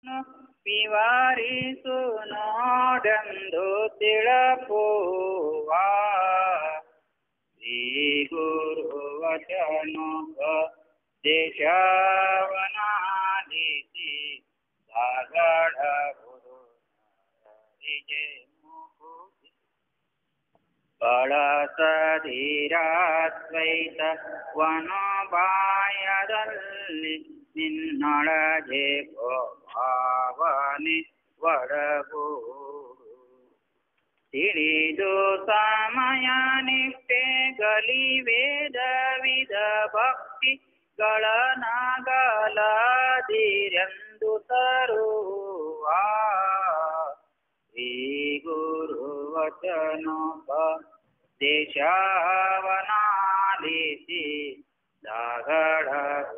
ವಿವರಿಸು ನೋಡೆಂದು ತಿಳಪುವ ಶ್ರೀ ಗುರು ವಚನೋಪ ದೇಶವನಾಲಿಸಿ ಸಾಗಡ ಗುರು ಹರಿಗೆ ಮುಕುತಿ ಬಳಸದಿರಾದ್ವೈತ ವನೋಪಾಯದಲ್ಲಿ ನಿನ್ನೊಳಗೆ ಭಾವನೆ ಒಡಗೂಡು ತಿಳಿದು ಸಮಯ ನಿಷ್ಠೆಗಲಿ ವೇದ ವಿಧ ಭಕ್ತಿಗಳನಾಗಲಾದಿರೆಂದು ತರುವ ಶ್ರೀ ಗುರು ವಚನೋಪ ದೇಶವನಾಲಿಸಿ ದಾಗಡ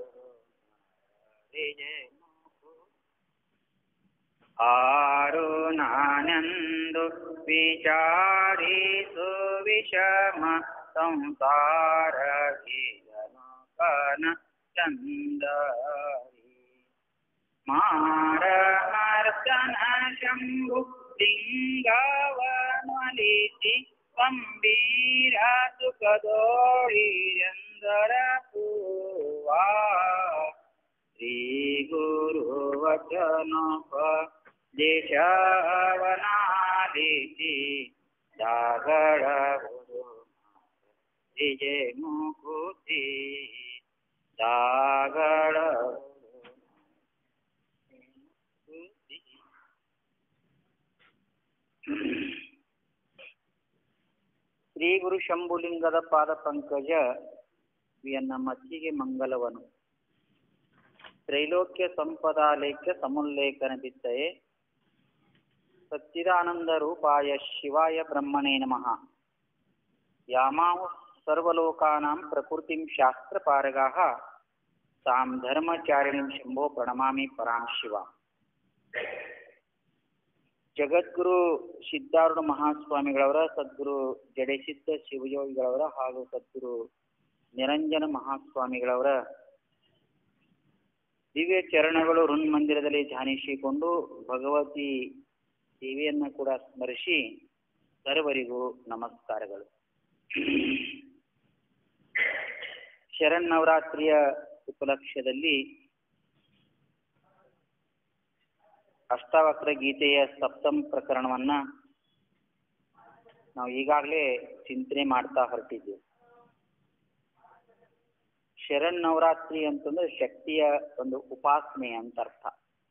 ಆರು ನಾನೆಂದು ವಿಚಾರಿಸು ವಿಷಮ ಸಂಸಾರ ಕನ ಚಂದರಿ ಮಾರ ಮರ್ದನ ಶಂಭು ಲಿಂಗವನಲಿಸಿ ಗಂಭೀರ ಸುಖದೋಳಿರೆಂದರ ಪೂವಾ ಶ್ರೀ ಗುರು ವಚನೋಪ ದೇಶವನಾಲಿಸಿ ಜಾಗಡ ಗುರು ವಿಜಯ ಮುಕುತಿ ಜಾಗಡ ಶ್ರೀ ಗುರು ಶಂಭುಲಿಂಗದ ಪಾದ ಪಂಕಜ ವಿಯನ್ನ ಮತ್ತಿಗೆ ಮಂಗಲವನು ತ್ರೈಲೋಕ್ಯ ಸಂಪದಾಲೇಖ್ಯ ಸಮುಲ್ಲೇಖನ ಬಿತ್ತಯೆ ಸಚ್ಚಿದಾನಂದ ರೂಪಾಯ ಶಿವಾಯ ಬ್ರಹ್ಮಣೇ ನಮಃ ಯಾಮಾವು ಸರ್ವಲೋಕಾನಾಂ ಪ್ರಕೃತಿಂ ಶಾಸ್ತ್ರಪಾರಗಾಹ ತಾಂ ಧರ್ಮಚಾರಿಣಿಂ ಶಂಭೋ ಪ್ರಣಮಾಮಿ ಪರಾಂ ಶಿವ ಜಗದ್ಗುರು ಸಿದ್ಧಾರೂಢ ಮಹಾಸ್ವಾಮಿಗಳವರ ಸದ್ಗುರು ಜಡೆಸಿದ್ಧ ಶಿವಯೋಗಿಗಳವರ ಹಾಗೂ ಸದ್ಗುರು ನಿರಂಜನ ಮಹಾಸ್ವಾಮಿಗಳವರ ದಿವ್ಯ ಚರಣಗಳು ಋನ್ ಮಂದಿರದಲ್ಲಿ ಧ್ಯಾನಿಸಿಕೊಂಡು ಭಗವತಿ ದೇವಿಯನ್ನ ಕೂಡ ಸ್ಮರಿಸಿ ಸರ್ವರಿಗೂ ನಮಸ್ಕಾರಗಳು ಶರನ್ನವರಾತ್ರಿಯ ಉಪಲಕ್ಷ್ಯದಲ್ಲಿ ಅಷ್ಟಾವಕ್ರ ಗೀತೆಯ ಸಪ್ತಮ ಪ್ರಕರಣವನ್ನ ನಾವು ಈಗಾಗಲೇ ಚಿಂತನೆ ಮಾಡ್ತಾ ಹೊರಟಿದ್ದೀವಿ ಶರಣ್ ನವರಾತ್ರಿ ಅಂತಂದ್ರೆ ಶಕ್ತಿಯ ಒಂದು ಉಪಾಸನೆ ಅಂತ ಅರ್ಥ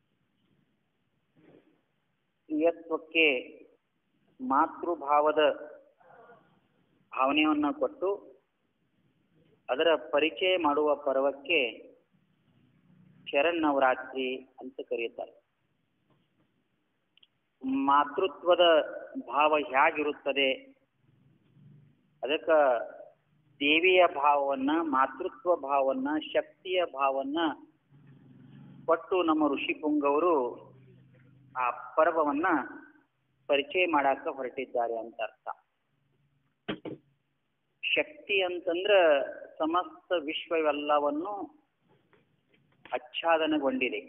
ಸ್ತ್ರೀಯತ್ವಕ್ಕೆ ಮಾತೃಭಾವದ ಭಾವನೆಯನ್ನ ಕೊಟ್ಟು ಅದರ ಪರಿಚಯ ಮಾಡುವ ಪರ್ವಕ್ಕೆ ಶರಣ್ ನವರಾತ್ರಿ ಅಂತ ಕರೆಯುತ್ತಾರೆ ಮಾತೃತ್ವದ ಭಾವ ಹೇಗಿರುತ್ತದೆ ಅದಕ್ಕ ದೇವಿಯ ಭಾವವನ್ನ ಮಾತೃತ್ವ ಭಾವವನ್ನ ಶಕ್ತಿಯ ಭಾವವನ್ನ ಕೊಟ್ಟು ನಮ್ಮ ಋಷಿ ಪುಂಗವರು ಆ ಪರ್ವವನ್ನ ಪರಿಚಯ ಮಾಡಾಕ ಹೊರಟಿದ್ದಾರೆ ಅಂತ ಅರ್ಥ ಶಕ್ತಿ ಅಂತಂದ್ರ ಸಮಸ್ತ ವಿಶ್ವವೆಲ್ಲವನ್ನು ಆಚ್ಛಾದನಗೊಂಡಿದೆ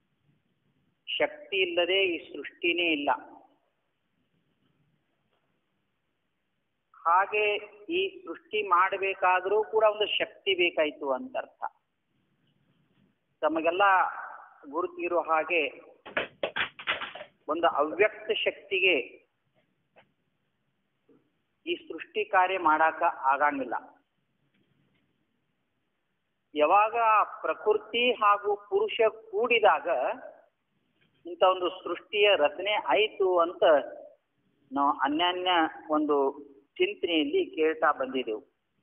ಶಕ್ತಿ ಇಲ್ಲದೆ ಈ ಸೃಷ್ಟಿನೇ ಇಲ್ಲ ಹಾಗೆ ಈ ಸೃಷ್ಟಿ ಮಾಡಬೇಕಾದ್ರೂ ಕೂಡ ಒಂದು ಶಕ್ತಿ ಬೇಕಾಯ್ತು ಅಂತ ಅರ್ಥ ತಮಗೆಲ್ಲ ಗುರುತಿರೋ ಹಾಗೆ ಒಂದು ಅವ್ಯಕ್ತ ಶಕ್ತಿಗೆ ಈ ಸೃಷ್ಟಿ ಕಾರ್ಯ ಮಾಡಾಕ ಆಗಂಗಿಲ್ಲ ಯಾವಾಗ ಪ್ರಕೃತಿ ಹಾಗೂ ಪುರುಷ ಕೂಡಿದಾಗ ಇಂಥ ಒಂದು ಸೃಷ್ಟಿಯ ರಚನೆ ಆಯಿತು ಅಂತ ನಾವು ಅನ್ಯಾನ್ಯ ಒಂದು ಚಿಂತನೆಯಲ್ಲಿ ಕೇಳ್ತಾ ಬಂದಿದ್ದೆವು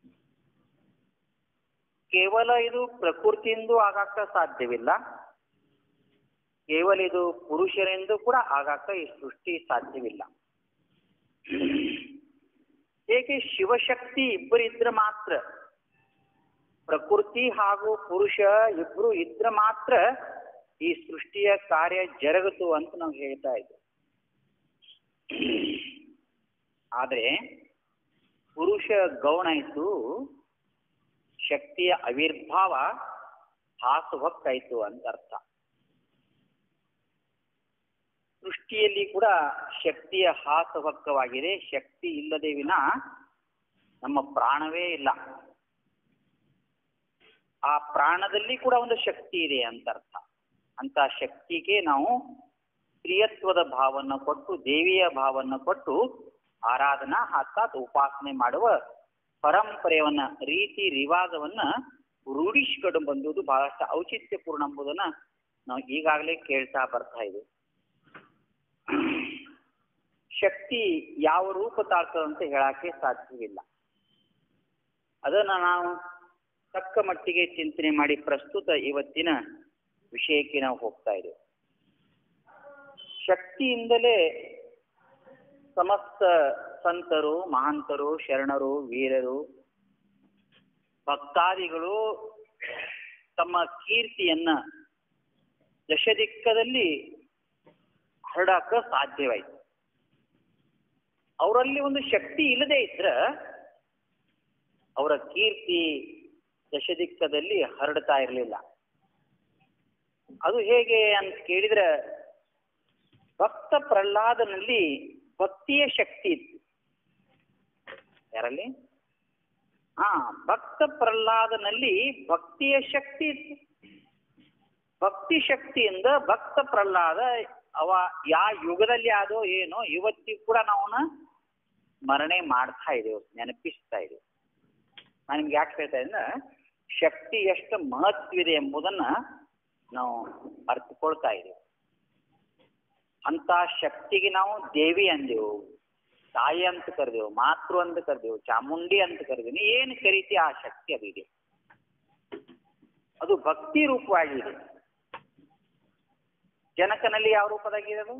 ಕೇವಲ ಇದು ಪ್ರಕೃತಿಯಿಂದ ಆಗಾಕ ಸಾಧ್ಯವಿಲ್ಲ ಕೇವಲ ಇದು ಪುರುಷರಿಂದ ಕೂಡ ಆಗಾಕ ಈ ಸೃಷ್ಟಿ ಸಾಧ್ಯವಿಲ್ಲ ಏಕೆ ಶಿವಶಕ್ತಿ ಇಬ್ಬರಿದ್ರೆ ಮಾತ್ರ ಪ್ರಕೃತಿ ಹಾಗೂ ಪುರುಷ ಇಬ್ರು ಇದ್ರೆ ಮಾತ್ರ ಈ ಸೃಷ್ಟಿಯ ಕಾರ್ಯ ಜರುಗಿತು ಅಂತ ನಾವು ಹೇಳ್ತಾ ಇದ್ವಿ ಆದ್ರೆ ಪುರುಷ ಗೌಣ ಇದ್ದು ಶಕ್ತಿಯ ಆವಿರ್ಭಾವ ಹಾಸುಹಕ್ಕಾಯ್ತು ಅಂತ ಅರ್ಥ ಸೃಷ್ಟಿಯಲ್ಲಿ ಕೂಡ ಶಕ್ತಿಯ ಹಾಸವಕ್ಕವಾಗಿದೆ ಶಕ್ತಿ ಇಲ್ಲದೆ ವಿನ ನಮ್ಮ ಪ್ರಾಣವೇ ಇಲ್ಲ ಆ ಪ್ರಾಣದಲ್ಲಿ ಕೂಡ ಒಂದು ಶಕ್ತಿ ಇದೆ ಅಂತ ಅರ್ಥ ಅಂತ ಶಕ್ತಿಗೆ ನಾವು ಸ್ತ್ರೀಯತ್ವದ ಭಾವವನ್ನು ಕೊಟ್ಟು ದೇವಿಯ ಭಾವವನ್ನು ಕೊಟ್ಟು ಆರಾಧನಾ ಅರ್ಥಾತ್ ಉಪಾಸನೆ ಮಾಡುವ ಪರಂಪರೆಯವನ್ನ ರೀತಿ ರಿವಾಜವನ್ನ ರೂಢಿಸಿಕೊಂಡು ಬಂದುದು ಬಹಳಷ್ಟು ಔಚಿತ್ಯಪೂರ್ಣ ಎಂಬುದನ್ನ ನಾವು ಈಗಾಗಲೇ ಕೇಳ್ತಾ ಬರ್ತಾ ಇದ್ದೀವಿ ಶಕ್ತಿ ಯಾವ ರೂಪ ತಾಳ್ತದಂತ ಹೇಳಕ್ಕೆ ಸಾಧ್ಯವಿಲ್ಲ ಅದನ್ನ ನಾವು ತಕ್ಕ ಮಟ್ಟಿಗೆ ಚಿಂತನೆ ಮಾಡಿ ಪ್ರಸ್ತುತ ಇವತ್ತಿನ ವಿಷಯಕ್ಕೆ ನಾವು ಹೋಗ್ತಾ ಇದ್ದೇವೆ ಶಕ್ತಿಯಿಂದಲೇ ಸಮಸ್ತ ಸಂತರು ಮಹಾಂತರು ಶರಣರು ವೀರರು ಭಕ್ತಾದಿಗಳು ತಮ್ಮ ಕೀರ್ತಿಯನ್ನ ದಶದಿಕ್ಕದಲ್ಲಿ ಹರಡಾಕ ಸಾಧ್ಯವಾಯಿತು ಅವರಲ್ಲಿ ಒಂದು ಶಕ್ತಿ ಇಲ್ಲದೆ ಇದ್ರ ಅವರ ಕೀರ್ತಿ ದಶದಿಕ್ಕದಲ್ಲಿ ಹರಡ್ತಾ ಇರಲಿಲ್ಲ ಅದು ಹೇಗೆ ಅಂತ ಕೇಳಿದ್ರೆ ಭಕ್ತ ಪ್ರಹ್ಲಾದನಲ್ಲಿ ಭಕ್ತಿಯ ಶಕ್ತಿ ಇತ್ತು ಯಾರಲ್ಲಿ ಹಾ ಭಕ್ತ ಪ್ರಹ್ಲಾದನಲ್ಲಿ ಭಕ್ತಿಯ ಶಕ್ತಿ ಇತ್ತು ಭಕ್ತಿ ಶಕ್ತಿಯಿಂದ ಭಕ್ತ ಪ್ರಹ್ಲಾದ ಅವ ಯಾ ಯುಗದಲ್ಲಿ ಆದೋ ಏನೋ ಇವತ್ತಿಗೂ ಕೂಡ ನಾವು ಸ್ಮರಣೆ ಮಾಡ್ತಾ ಇದ್ದೇವೆ ನೆನಪಿಸ್ತಾ ಇದ್ದೇವೆ ನಾನು ನಿಮ್ಗೆ ಯಾಕೆ ಹೇಳ್ತಾ ಇದ್ರೆ ಶಕ್ತಿ ಎಷ್ಟು ಮಹತ್ವಿದೆ ಎಂಬುದನ್ನ ನಾವು ಅರ್ಥಕೊಳ್ತಾ ಇದ್ದೇವೆ ಅಂತ ಶಕ್ತಿಗೆ ನಾವು ದೇವಿ ಅಂದೆವು ತಾಯಿ ಅಂತ ಕರೆದೆವು ಮಾತೃ ಅಂತ ಕರೆದೆವು ಚಾಮುಂಡಿ ಅಂತ ಕರೆದೆವು ನೀ ಏನು ಕರೀತಿ ಆ ಶಕ್ತಿ ಅದಿದೆ ಅದು ಭಕ್ತಿ ರೂಪವಾಗಿದೆ ಜನಕನಲ್ಲಿ ಯಾವ ರೂಪದಾಗಿದೆ ಅದು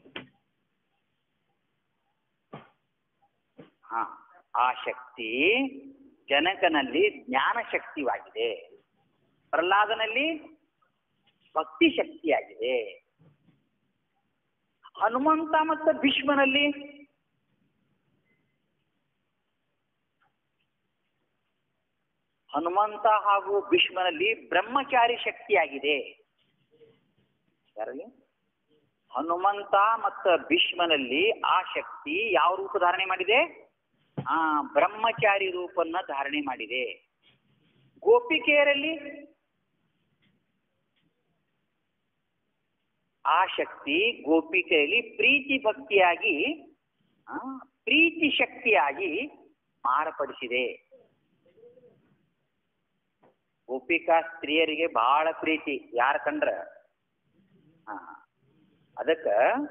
ಹಾ ಆ ಶಕ್ತಿ ಜನಕನಲ್ಲಿ ಜ್ಞಾನ ಶಕ್ತಿವಾಗಿದೆ ಪ್ರಹ್ಲಾದನಲ್ಲಿ ಭಕ್ತಿ ಶಕ್ತಿಯಾಗಿದೆ ಹನುಮಂತ ಮತ್ತು ಭೀಷ್ಮನಲ್ಲಿ ಹನುಮಂತ ಹಾಗೂ ಭೀಷ್ಮನಲ್ಲಿ ಬ್ರಹ್ಮಚಾರಿ ಶಕ್ತಿಯಾಗಿದೆ ಯಾರಲ್ಲಿ ಹನುಮಂತ ಮತ್ತು ಭೀಷ್ಮನಲ್ಲಿ ಆ ಶಕ್ತಿ ಯಾವ ರೂಪ ಧಾರಣೆ ಮಾಡಿದೆ ಆ ಬ್ರಹ್ಮಚಾರಿ ರೂಪನ್ನ ಧಾರಣೆ ಮಾಡಿದೆ ಗೋಪಿಕೆಯರಲ್ಲಿ ಆ ಶಕ್ತಿ ಗೋಪಿಕೆಯಲ್ಲಿ ಪ್ರೀತಿ ಭಕ್ತಿಯಾಗಿ ಆ, ಪ್ರೀತಿ ಶಕ್ತಿಯಾಗಿ ಮಾರ್ಪಡಿಸಿದೆ ಗೋಪಿಕಾ ಸ್ತ್ರೀಯರಿಗೆ ಬಹಳ ಪ್ರೀತಿ ಯಾರ ಕಂಡ್ರ ಹಾ ಅದಕ್ಕ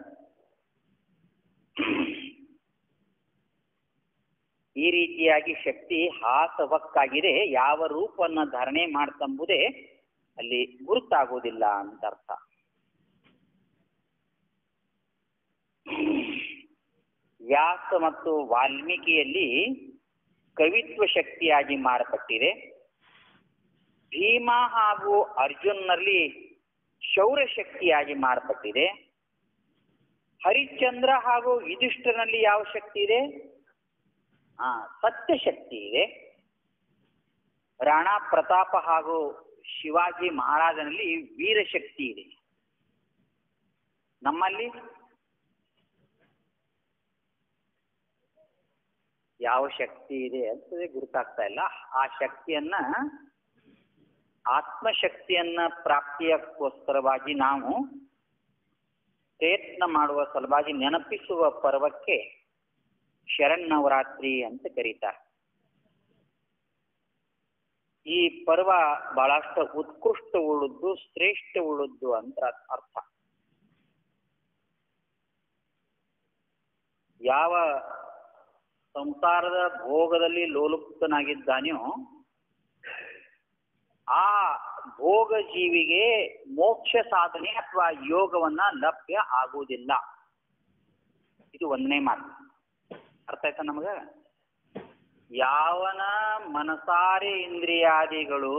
ಈ ರೀತಿಯಾಗಿ ಶಕ್ತಿ ಹಾಸವಕ್ಕಾಗಿದೆ ಯಾವ ರೂಪವನ್ನ ಧಾರಣೆ ಮಾಡ್ತಂಬುದೇ ಅಲ್ಲಿ ಗುರುತಾಗೋದಿಲ್ಲ ಅಂತ ಅರ್ಥ ವ್ಯಾಸ ಮತ್ತು ವಾಲ್ಮೀಕಿಯಲ್ಲಿ ಕವಿತ್ವ ಶಕ್ತಿಯಾಗಿ ಮಾರ್ಪಟ್ಟಿದೆ ಭೀಮ ಹಾಗೂ ಅರ್ಜುನ್ನಲ್ಲಿ ಶೌರ್ಯ ಶಕ್ತಿಯಾಗಿ ಮಾರ್ಪಟ್ಟಿದೆ ಹರಿಶ್ಚಂದ್ರ ಹಾಗೂ ಯುಧಿಷ್ಠನಲ್ಲಿ ಯಾವ ಶಕ್ತಿ ಇದೆ ಆ ಸತ್ಯ ಶಕ್ತಿ ಇದೆ ರಾಣಾ ಪ್ರತಾಪ ಹಾಗೂ ಶಿವಾಜಿ ಮಹಾರಾಜನಲ್ಲಿ ವೀರ ಶಕ್ತಿ ಇದೆ ನಮ್ಮಲ್ಲಿ ಯಾವ ಶಕ್ತಿ ಇದೆ ಅಂತದೇ ಗುರುತಾಗ್ತಾ ಇಲ್ಲ ಆ ಶಕ್ತಿಯನ್ನ ಆತ್ಮಶಕ್ತಿಯನ್ನ ಪ್ರಾಪ್ತಿಯಕ್ಕೋಸ್ಕರವಾಗಿ ನಾವು ಪ್ರಯತ್ನ ಮಾಡುವ ಸಲುವಾಗಿ ನೆನಪಿಸುವ ಪರ್ವಕ್ಕೆ ಶರನ್ನವರಾತ್ರಿ ಅಂತ ಕರೀತಾರೆ ಈ ಪರ್ವ ಬಹಳಷ್ಟು ಉತ್ಕೃಷ್ಟವುಳ್ಳದ್ದು ಶ್ರೇಷ್ಠವುಳ್ಳದ್ದು ಅಂತ ಅರ್ಥ ಯಾವ ಸಂಸಾರದ ಭೋಗದಲ್ಲಿ ಲೋಲುಪ್ತನಾಗಿದ್ದಾನೆಯೋ ಆ ಭೋಗ ಜೀವಿಗೆ ಮೋಕ್ಷ ಸಾಧನೆ ಅಥವಾ ಯೋಗವನ್ನ ಲಭ್ಯ ಆಗುವುದಿಲ್ಲ ಇದು ಒಂದನೇ ಮಾತು ಅರ್ಥ ಆಯ್ತಾ ನಮಗ ಯಾವನ ಮನಸಾರೆ ಇಂದ್ರಿಯಾದಿಗಳು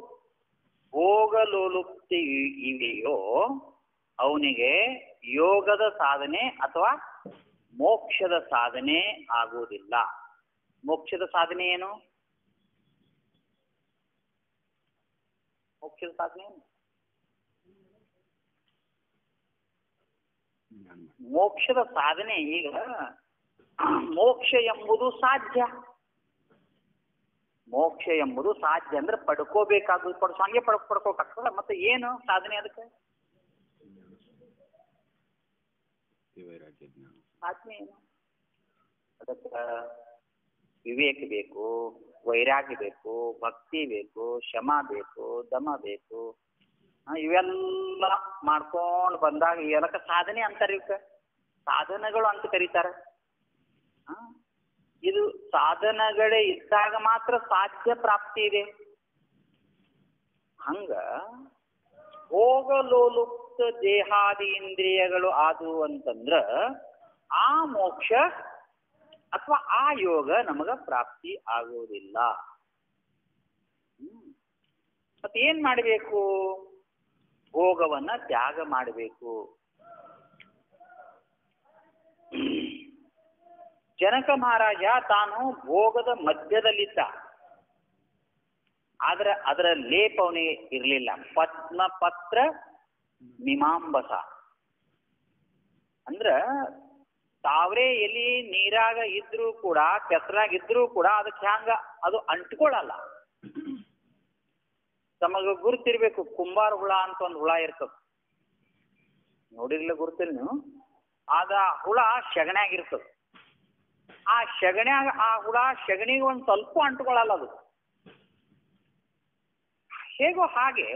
ಭೋಗಲೋಲುಪ್ತಿ ಇವೆಯೋ ಅವನಿಗೆ ಯೋಗದ ಸಾಧನೆ ಅಥವಾ ಮೋಕ್ಷದ ಸಾಧನೆ ಆಗುವುದಿಲ್ಲ ಮೋಕ್ಷದ ಸಾಧನೆ ಏನು ಮೋಕ್ಷದ ಸಾಧನೆ ಏನು ಜ್ಞಾನ ಮಾಡಿ ಮೋಕ್ಷದ ಸಾಧನೆ ಈಗ ಮೋಕ್ಷ ಎಂಬುದು ಸಾಧ್ಯ ಮೋಕ್ಷ ಎಂಬುದು ಸಾಧ್ಯ ಅಂದ್ರೆ ಪಡ್ಕೋಬೇಕಾಗುದು ಪಡ್ಸೋ ಹಂಗೆ ಪಡ್ ಪಡ್ಕೋಕಾಗ್ತದ ಮತ್ತೆ ಏನು ಸಾಧನೆ ಅದಕ್ಕೆ ಈ ವೈರಾಗ್ಯ ಜ್ಞಾನ ಸಾಧನೆ ಏನು ಅದಕ್ಕೆ ವಿವೇಕ ಬೇಕು ವೈರಾಗ್ಯ ಬೇಕು ಭಕ್ತಿ ಬೇಕು ಶಮ ಬೇಕು ದಮ ಬೇಕು ಆ, ಇವೆಲ್ಲ ಮಾಡ್ಕೊಂಡು ಬಂದಾಗ ಇವೆಲ್ಲಕ್ಕ ಸಾಧನೆ ಅಂತಾರೆ ಇವಕ್ಕೆ ಸಾಧನಗಳು ಅಂತ ಕರೀತಾರೆ ಆ, ಇದು ಸಾಧನಗಳೇ ಇದ್ದಾಗ ಮಾತ್ರ ಸಾಧ್ಯ ಪ್ರಾಪ್ತಿ ಇದೆ ಹಂಗ ಹೋಗಲೋಲುಪ್ತ ದೇಹಾದಿ ಇಂದ್ರಿಯಗಳು ಆದವು ಅಂತಂದ್ರ ಆ ಮೋಕ್ಷ ಅಥವಾ ಆ ಯೋಗ ನಮಗ ಪ್ರಾಪ್ತಿ ಆಗುವುದಿಲ್ಲ ಹ್ಮ್. ಮತ್ತೆ ಏನ್ ಮಾಡಬೇಕು ಭೋಗವನ್ನ ತ್ಯಾಗ ಮಾಡಬೇಕು ಜನಕ ಮಹಾರಾಜ ತಾನು ಭೋಗದ ಮಧ್ಯದಲ್ಲಿದ್ದ ಆದ್ರೆ ಅದರ ಲೇಪ ಅವನಿಗೆ ಇರಲಿಲ್ಲ ಪದ್ಮ ಪತ್ರ ಮೀಮಾಂಬಸ ಅಂದ್ರ ತಾವರೆ ಎಲಿ ನೀರಾಗ ಇದ್ರೂ ಕೂಡ ಕೆಸರಾಗ ಇದ್ರೂ ಕೂಡ ಅದಕ್ಕೆ ಹ್ಯಾಂಗ ಅದು ಅಂಟ್ಕೊಳ್ಳಲ್ಲ ತಮಗ ಗುರುತಿರ್ಬೇಕು ಕುಂಬಾರ ಹುಳ ಅಂತ ಒಂದು ಹುಳ ಇರ್ತದ ನೋಡಿರ್ಲಿಲ್ಲ ಗುರುತಿಲ್ಲ ನೀವು ಆದ ಹುಳ ಶಗಣ್ಯಾಗ ಇರ್ತದ ಆ ಶಗಣ್ಯಾಗ ಆ ಹುಳ ಶಗಣಿಗೆ ಒಂದ್ ಸ್ವಲ್ಪ ಅಂಟ್ಕೊಳ್ಳಲ್ಲ ಅದು ಹೇಗೋ ಹಾಗೆ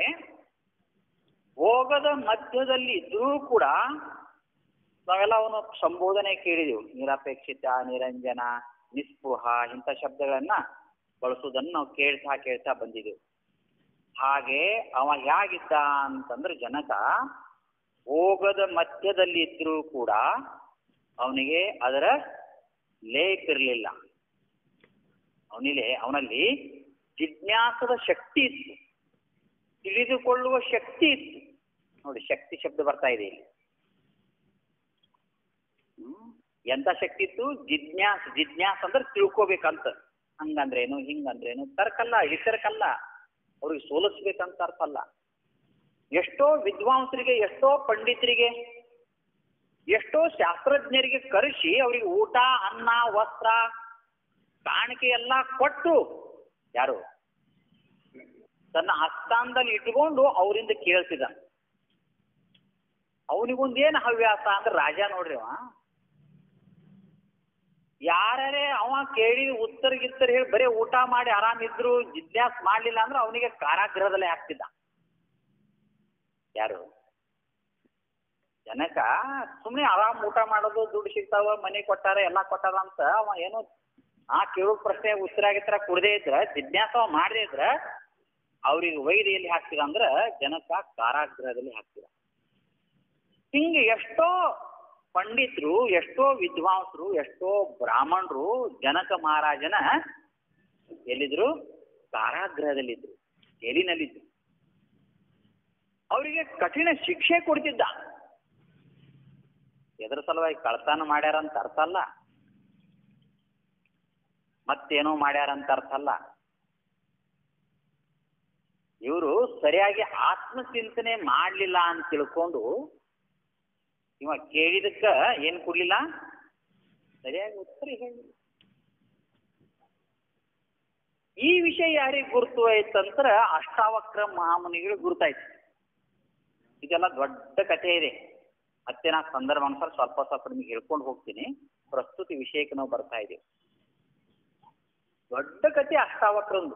ಭೋಗದ ಮಧ್ಯದಲ್ಲಿ ಇದ್ರೂ ಕೂಡ ನಾವೆಲ್ಲ ಅವನು ಸಂಬೋಧನೆ ಕೇಳಿದೆವು ನಿರಪೇಕ್ಷಿತ ನಿರಂಜನ ನಿಸ್ಪೃಹ ಇಂಥ ಶಬ್ದಗಳನ್ನ ಬಳಸುವುದನ್ನು ನಾವು ಕೇಳ್ತಾ ಕೇಳ್ತಾ ಬಂದಿದ್ದೆವು ಹಾಗೆ ಅವ ಹೇಗಿದ್ದ ಅಂತಂದ್ರೆ ಜನಕ ಭೋಗದ ಮಧ್ಯದಲ್ಲಿ ಇದ್ರೂ ಕೂಡ ಅವನಿಗೆ ಅದರ ಲೇಪ್ ಇರಲಿಲ್ಲ ಅವನಿಗೆ ಅವನಲ್ಲಿ ಜಿಜ್ಞಾಸದ ಶಕ್ತಿ ಇತ್ತು ತಿಳಿದುಕೊಳ್ಳುವ ಶಕ್ತಿ ಇತ್ತು ನೋಡಿ ಶಕ್ತಿ ಶಬ್ದ ಬರ್ತಾ ಇದೆ ಇಲ್ಲಿ ಹ್ಮ್. ಎಂತ ಶಕ್ತಿ ಇತ್ತು ಜಿಜ್ಞಾಸ್ ಜಿಜ್ಞಾಸ್ ಅಂದ್ರೆ ತಿಳ್ಕೊಬೇಕಂತ ಹಂಗಂದ್ರೇನು ಹಿಂಗಂದ್ರೇನು ತರ್ಕಲ್ಲ ಹಿತರ್ಕಲ್ಲ ಅವ್ರಿಗೆ ಸೋಲಿಸ್ಬೇಕಂತ ಅರ್ಥ ಅಲ್ಲ ಎಷ್ಟೋ ವಿದ್ವಾಂಸರಿಗೆ ಎಷ್ಟೋ ಪಂಡಿತರಿಗೆ ಎಷ್ಟೋ ಶಾಸ್ತ್ರಜ್ಞರಿಗೆ ಕರೆಸಿ ಅವರಿಗೆ ಊಟ ಅನ್ನ ವಸ್ತ್ರ ಕಾಣಿಕೆ ಎಲ್ಲ ಕೊಟ್ಟು ಯಾರು ತನ್ನ ಹಸ್ತಾಂದಲ್ಲಿ ಇಟ್ಕೊಂಡು ಅವರಿಂದ ಕೇಳ್ತಿದ್ದ ಅವನಿಗೊಂದೇನು ಹವ್ಯಾಸ ಅಂದ್ರೆ ರಾಜ ನೋಡ್ರಿ ಅವ ಯಾರೇ ಅವ ಕೇಳಿ ಉತ್ತರ ಗಿತ್ತರ ಹೇಳಿ ಬರೀ ಊಟ ಮಾಡಿ ಆರಾಮಿದ್ರು ಜಿಜ್ಞಾಸ್ ಮಾಡ್ಲಿಲ್ಲ ಅಂದ್ರೆ ಅವನಿಗೆ ಕಾರಾಗೃಹದಲ್ಲೇ ಹಾಕ್ತಿದ್ದ ಯಾರು ಜನಕ ಸುಮ್ಮನೆ ಆರಾಮ್ ಊಟ ಮಾಡೋದು ದುಡ್ಡು ಸಿಗ್ತಾವ ಮನೆ ಕೊಟ್ಟಾರ ಎಲ್ಲ ಕೊಟ್ಟಾರ ಅಂತ ಅವ ಏನು ಆ ಕೇಳೋ ಪ್ರಶ್ನೆ ಉತ್ತರ ಗಿತ್ತರ ಕುಡ್ದೇ ಇದ್ರ ಜಿಜ್ಞಾಸ ಅವ ಮಾಡದೇ ಇದ್ರ ಅವ್ರಿಗೆ ವೈದ್ಯ ಎಲ್ಲಿ ಹಾಕ್ತಿದ ಅಂದ್ರ ಜನಕ ಕಾರಾಗೃಹದಲ್ಲಿ ಹಾಕ್ತಿದ ಹಿಂಗೆ ಎಷ್ಟೋ ಪಂಡಿತರು ಎಷ್ಟೋ ವಿದ್ವಾಂಸರು ಎಷ್ಟೋ ಬ್ರಾಹ್ಮಣರು ಜನಕ ಮಹಾರಾಜನ ಎಲ್ಲಿದ್ರು ಕಾರಾಗೃಹದಲ್ಲಿದ್ರು ಜೈಲಿನಲ್ಲಿದ್ರು ಅವರಿಗೆ ಕಠಿಣ ಶಿಕ್ಷೆ ಕೊಡ್ತಿದ್ದ ಎದ್ರ ಸಲುವಾಗಿ ಕಳ್ತನ ಮಾಡ್ಯಾರ ಅಂತ ಅರ್ಥ ಅಲ್ಲ ಮತ್ತೇನೋ ಮಾಡ್ಯಾರ ಅಂತ ಅರ್ಥ ಅಲ್ಲ ಇವರು ಸರಿಯಾಗಿ ಆತ್ಮಚಿಂತನೆ ಮಾಡ್ಲಿಲ್ಲ ಅಂತ ತಿಳ್ಕೊಂಡು ಇವ ಕೇಳಿದಕ್ಕ ಏನ್ ಕೊಡ್ಲಿಲ್ಲ ಸರಿಯಾಗಿ ಉತ್ತರ ಹೇಳಿಲ್ಲ ಈ ವಿಷಯ ಯಾರಿಗೆ ಗುರುತು ಆಯ್ತಂದ್ರ ಅಷ್ಟಾವಕ್ರ ಮಹಾಮುನಿಗಳು ಗುರುತಾಯ್ತು ಇದೆಲ್ಲ ದೊಡ್ಡ ಕಥೆ ಇದೆ ಮತ್ತೆ ನಾ ಸಂದರ್ಭ ಅನುಸಾರ ಸ್ವಲ್ಪ ಸ್ವಲ್ಪ ನಿಮಗೆ ಹೇಳ್ಕೊಂಡು ಹೋಗ್ತೀನಿ ಪ್ರಸ್ತುತಿ ವಿಷಯಕ್ಕೆ ನಾವು ಬರ್ತಾ ಇದ್ದೀವಿ ದೊಡ್ಡ ಕಥೆ ಅಷ್ಟಾವಕ್ರಂದು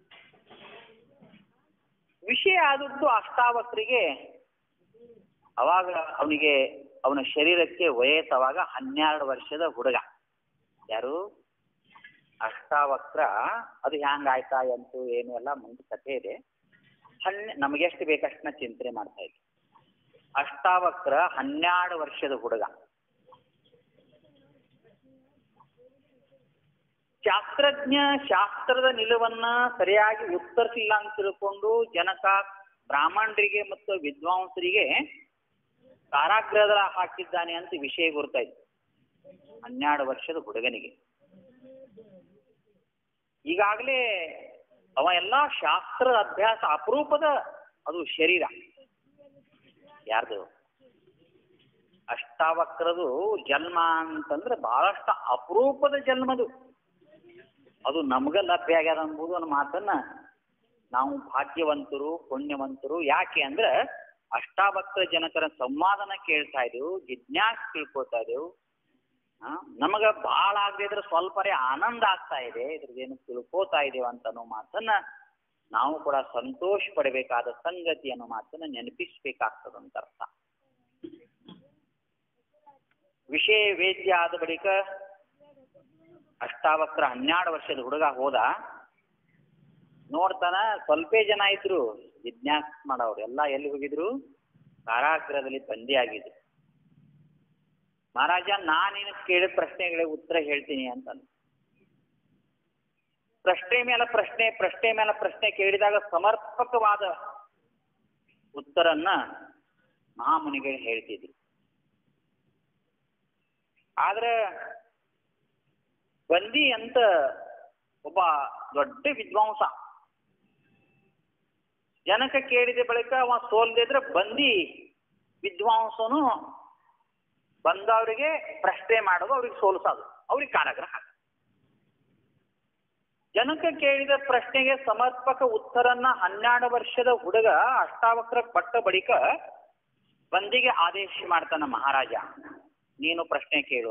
ವಿಷಯ ಆದದ್ದು ಅಷ್ಟಾವಕ್ರಿಗೆ ಅವಾಗ ಅವನಿಗೆ ಅವನ ಶರೀರಕ್ಕೆ ವಯಸ್ಸು ಅವಾಗ ಹನ್ನೆರಡು ವರ್ಷದ ಹುಡುಗ ಯಾರು ಅಷ್ಟಾವಕ್ರ ಅದು ಹ್ಯಾಂಗಾಯ್ತಾ ಎಂತು ಏನು ಎಲ್ಲ ಮುಂದೆ ಕಥೆ ಇದೆ ಹನ್ನೆ ನಮಗೆಷ್ಟು ಬೇಕಷ್ಟನ್ನ ಚಿಂತನೆ ಮಾಡ್ತಾ ಇದ್ವಿ ಅಷ್ಟಾವಕ್ರ ಹನ್ನೆರಡು ವರ್ಷದ ಹುಡುಗ ಶಾಸ್ತ್ರಜ್ಞ ಶಾಸ್ತ್ರದ ನಿಲುವನ್ನ ಸರಿಯಾಗಿ ಉತ್ತರಿಸಿಲ್ಲ ಅಂತ ತಿಳ್ಕೊಂಡು ಜನಕ ಬ್ರಾಹ್ಮಣರಿಗೆ ಮತ್ತು ವಿದ್ವಾಂಸರಿಗೆ ಕಾರಾಗೃಹದ ಹಾಕಿದ್ದಾನೆ ಅಂತ ವಿಷಯ ಗುರುತಾಯ್ತು ಹನ್ನೆರಡು ವರ್ಷದ ಹುಡುಗನಿಗೆ ಈಗಾಗಲೇ ಅವ ಎಲ್ಲಾ ಶಾಸ್ತ್ರದ ಅಭ್ಯಾಸ ಅಪರೂಪದ ಅದು ಶರೀರ ಯಾರ್ದು ಅಷ್ಟಾವಕ್ರದು ಜನ್ಮ ಅಂತಂದ್ರೆ ಬಹಳಷ್ಟು ಅಪರೂಪದ ಜನ್ಮದು ಅದು ನಮ್ಗ ಲಭ್ಯ ಆಗ್ಯದ ಎಂಬುದು ಅನ್ನೋ ಮಾತನ್ನ ನಾವು ಭಾಗ್ಯವಂತರು ಪುಣ್ಯವಂತರು ಯಾಕೆ ಅಂದ್ರೆ ಅಷ್ಟಾವಕ್ರ ಜನಕರ ಸಂವಾದನ ಕೇಳ್ತಾ ಇದ್ದೆವು ಜಿಜ್ಞಾಸ ತಿಳ್ಕೊತಾ ಇದ್ದೆವು ಆ, ನಮಗ ಬಹಳ ಆಗದಿದ್ರೆ ಸ್ವಲ್ಪರೇ ಆನಂದ ಆಗ್ತಾ ಇದೆ ಇದ್ರದ್ದೇನು ತಿಳ್ಕೋತಾ ಇದ್ದೇವೆ ಅಂತ ಅನ್ನೋ ಮಾತನ್ನ ನಾವು ಕೂಡ ಸಂತೋಷ ಪಡಬೇಕಾದ ಸಂಗತಿ ಅನ್ನೋ ಮಾತನ್ನ ನೆನಪಿಸ್ಬೇಕಾಗ್ತದಂತ ಅರ್ಥ ವಿಷಯ ವೇದ್ಯ ಆದ ಬಳಿಕ ಅಷ್ಟಾವಕ್ರ ಹನ್ನೆರಡು ವರ್ಷದ ಹುಡುಗ ಹೋದ ನೋಡ್ತಾನ ಸ್ವಲ್ಪೇ ಜನ ಇದ್ರು ಜಿಜ್ಞಾಸ ಮಾಡೋರು ಎಲ್ಲ ಎಲ್ಲಿ ಹೋಗಿದ್ರು ಕಾರಾಗೃಹದಲ್ಲಿ ಬಂದಿ ಆಗಿದ್ರು ಮಹಾರಾಜ ನಾನೇನು ಕೇಳಿದ ಪ್ರಶ್ನೆಗಳಿಗೆ ಉತ್ತರ ಹೇಳ್ತೀನಿ ಅಂತ ಅಂದ. ಪ್ರಶ್ನೆ ಮೇಲೆ ಪ್ರಶ್ನೆ ಪ್ರಶ್ನೆ ಮೇಲೆ ಪ್ರಶ್ನೆ ಕೇಳಿದಾಗ ಸಮರ್ಪಕವಾದ ಉತ್ತರನ್ನ ಮಹಾಮುನಿಗಳು ಹೇಳ್ತಿದ್ರು ಆದ್ರೆ ಬಂದಿ ಅಂತ ಒಬ್ಬ ದೊಡ್ಡ ವಿದ್ವಾಂಸ ಜನಕ ಕೇಳಿದ ಬಳಿಕ ಅವ ಸೋಲ್ದಿದ್ರೆ ಬಂದಿ ವಿದ್ವಾಂಸನು ಬಂದವರಿಗೆ ಪ್ರಶ್ನೆ ಮಾಡೋದು ಅವ್ರಿಗೆ ಸೋಲಿಸೋದು ಅವ್ರಿಗೆ ಕಾರಾಗೃಹ ಹಾಕೋದು. ಜನಕ ಕೇಳಿದ ಪ್ರಶ್ನೆಗೆ ಸಮರ್ಪಕ ಉತ್ತರನ್ನ ಹನ್ನೆರಡು ವರ್ಷದ ಹುಡುಗ ಅಷ್ಟಾವಕ್ರ ಪಟ್ಟ ಬಳಿಕ ಬಂದಿಗೆ ಆದೇಶ ಮಾಡ್ತಾನ ಮಹಾರಾಜ ನೀನು ಪ್ರಶ್ನೆ ಕೇಳುವ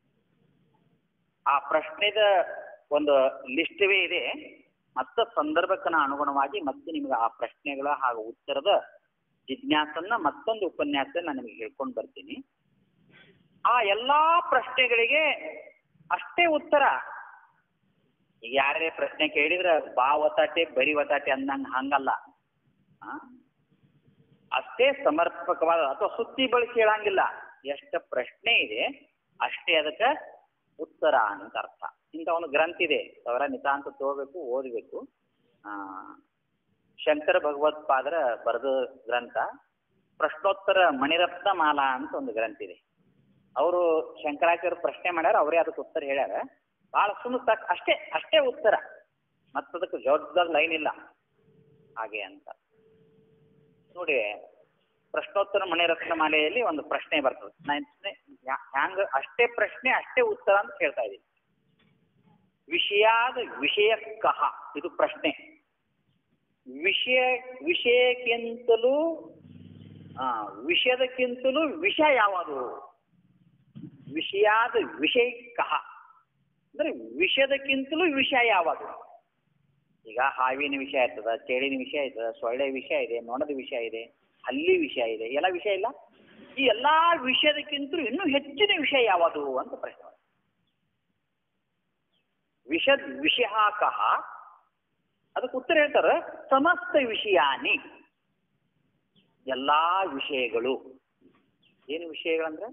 ಆ ಪ್ರಶ್ನೆದ ಒಂದು ಲಿಸ್ಟವೇ ಇದೆ ಮತ್ತ ಸಂದರ್ಭಕ್ಕನ ಅನುಗುಣವಾಗಿ ಮತ್ತೆ ನಿಮಗೆ ಆ ಪ್ರಶ್ನೆಗಳ ಹಾಗೂ ಉತ್ತರದ ಜಿಜ್ಞಾಸನ್ನ ಮತ್ತೊಂದು ಉಪನ್ಯಾಸ ನಾನು ನಿಮಗೆ ಹೇಳ್ಕೊಂಡು ಬರ್ತೀನಿ ಆ ಎಲ್ಲಾ ಪ್ರಶ್ನೆಗಳಿಗೆ ಅಷ್ಟೇ ಉತ್ತರ ಈಗ ಯಾರೇ ಪ್ರಶ್ನೆ ಕೇಳಿದ್ರ ಬಾ ಒತ್ತಾಟೆ ಬರಿ ಒತ್ತಾಟೆ ಅಂದಂಗ ಹಂಗಲ್ಲ ಆ? ಅಷ್ಟೇ ಸಮರ್ಪಕವಾದ ಅಥವಾ ಸುತ್ತಿ ಬಳಸಿ ಹೇಳಂಗಿಲ್ಲ ಎಷ್ಟು ಪ್ರಶ್ನೆ ಇದೆ ಅಷ್ಟೇ ಅದಕ್ಕೆ ಉತ್ತರ ಅಂತ ಅರ್ಥ ಇಂಥ ಒಂದು ಗ್ರಂಥ ಇದೆ ಅವರ ನಿತಾಂತ ತಗೋಬೇಕು ಓದಬೇಕು ಆ, ಶಂಕರ ಭಗವತ್ಪಾದರ ಬರೆದ ಗ್ರಂಥ ಪ್ರಶ್ನೋತ್ತರ ಮಣಿರತ್ನ ಮಾಲಾ ಅಂತ ಒಂದು ಗ್ರಂಥ ಇದೆ ಅವರು ಶಂಕರಾಚಾರ್ಯ ಪ್ರಶ್ನೆ ಮಾಡ್ಯಾರ ಅವರೇ ಅದಕ್ಕೆ ಉತ್ತರ ಹೇಳ್ಯಾರ ಭಾಳ ಸುಮ್ಮನೆ ಸಾಕು ಅಷ್ಟೇ ಅಷ್ಟೇ ಉತ್ತರ ಮತ್ತದಕ್ಕೆ ಜವಾಬ್ದಾರಿ ಲೈನ್ ಇಲ್ಲ ಹಾಗೆ ಅಂತ ನೋಡಿ ಪ್ರಶ್ನೋತ್ತರ ಮಣಿರತ್ನ ಮಾಲೆಯಲ್ಲಿ ಒಂದು ಪ್ರಶ್ನೆ ಬರ್ತದೆ ನಾನು ಹ್ಯಾಂಗ ಅಷ್ಟೇ ಪ್ರಶ್ನೆ ಅಷ್ಟೇ ಉತ್ತರ ಅಂತ ಹೇಳ್ತಾ ಇದ್ದೀನಿ ವಿಷಯಾದ ವಿಷಯಕ್ಕಹ ಇದು ಪ್ರಶ್ನೆ ವಿಷಯ ವಿಷಯಕ್ಕಿಂತಲೂ ಆ, ವಿಷಯದಕ್ಕಿಂತಲೂ ವಿಷಯ ಯಾವುದು ವಿಷಯಾದ ವಿಷಯಕ್ಕಹ ಅಂದ್ರೆ ವಿಷಯದಕ್ಕಿಂತಲೂ ವಿಷಯ ಯಾವುದು ಈಗ ಹಾವಿನ ವಿಷಯ ಇರ್ತದ ಚೇಳಿನ ವಿಷಯ ಇರ್ತದ ಸೊಳ್ಳೆ ವಿಷಯ ಇದೆ ನೊಣದ ವಿಷಯ ಇದೆ ಹಲ್ಲಿ ವಿಷಯ ಇದೆ ಎಲ್ಲ ವಿಷಯ ಇಲ್ಲ ಈ ಎಲ್ಲಾ ವಿಷಯದಕ್ಕಿಂತಲೂ ಇನ್ನೂ ಹೆಚ್ಚಿನ ವಿಷಯ ಯಾವುದು ಅಂತ ಪ್ರಶ್ನೆ ಮಾಡ್ತಾರೆ. ವಿಷದ್ ವಿಷಯ ಕಹ ಅದಕ್ಕೆ ಉತ್ತರ ಹೇಳ್ತಾರ ಸಮಸ್ತ ವಿಷಯಾನಿ ಎಲ್ಲಾ ವಿಷಯಗಳು ಏನು ವಿಷಯಗಳಂದ್ರೆ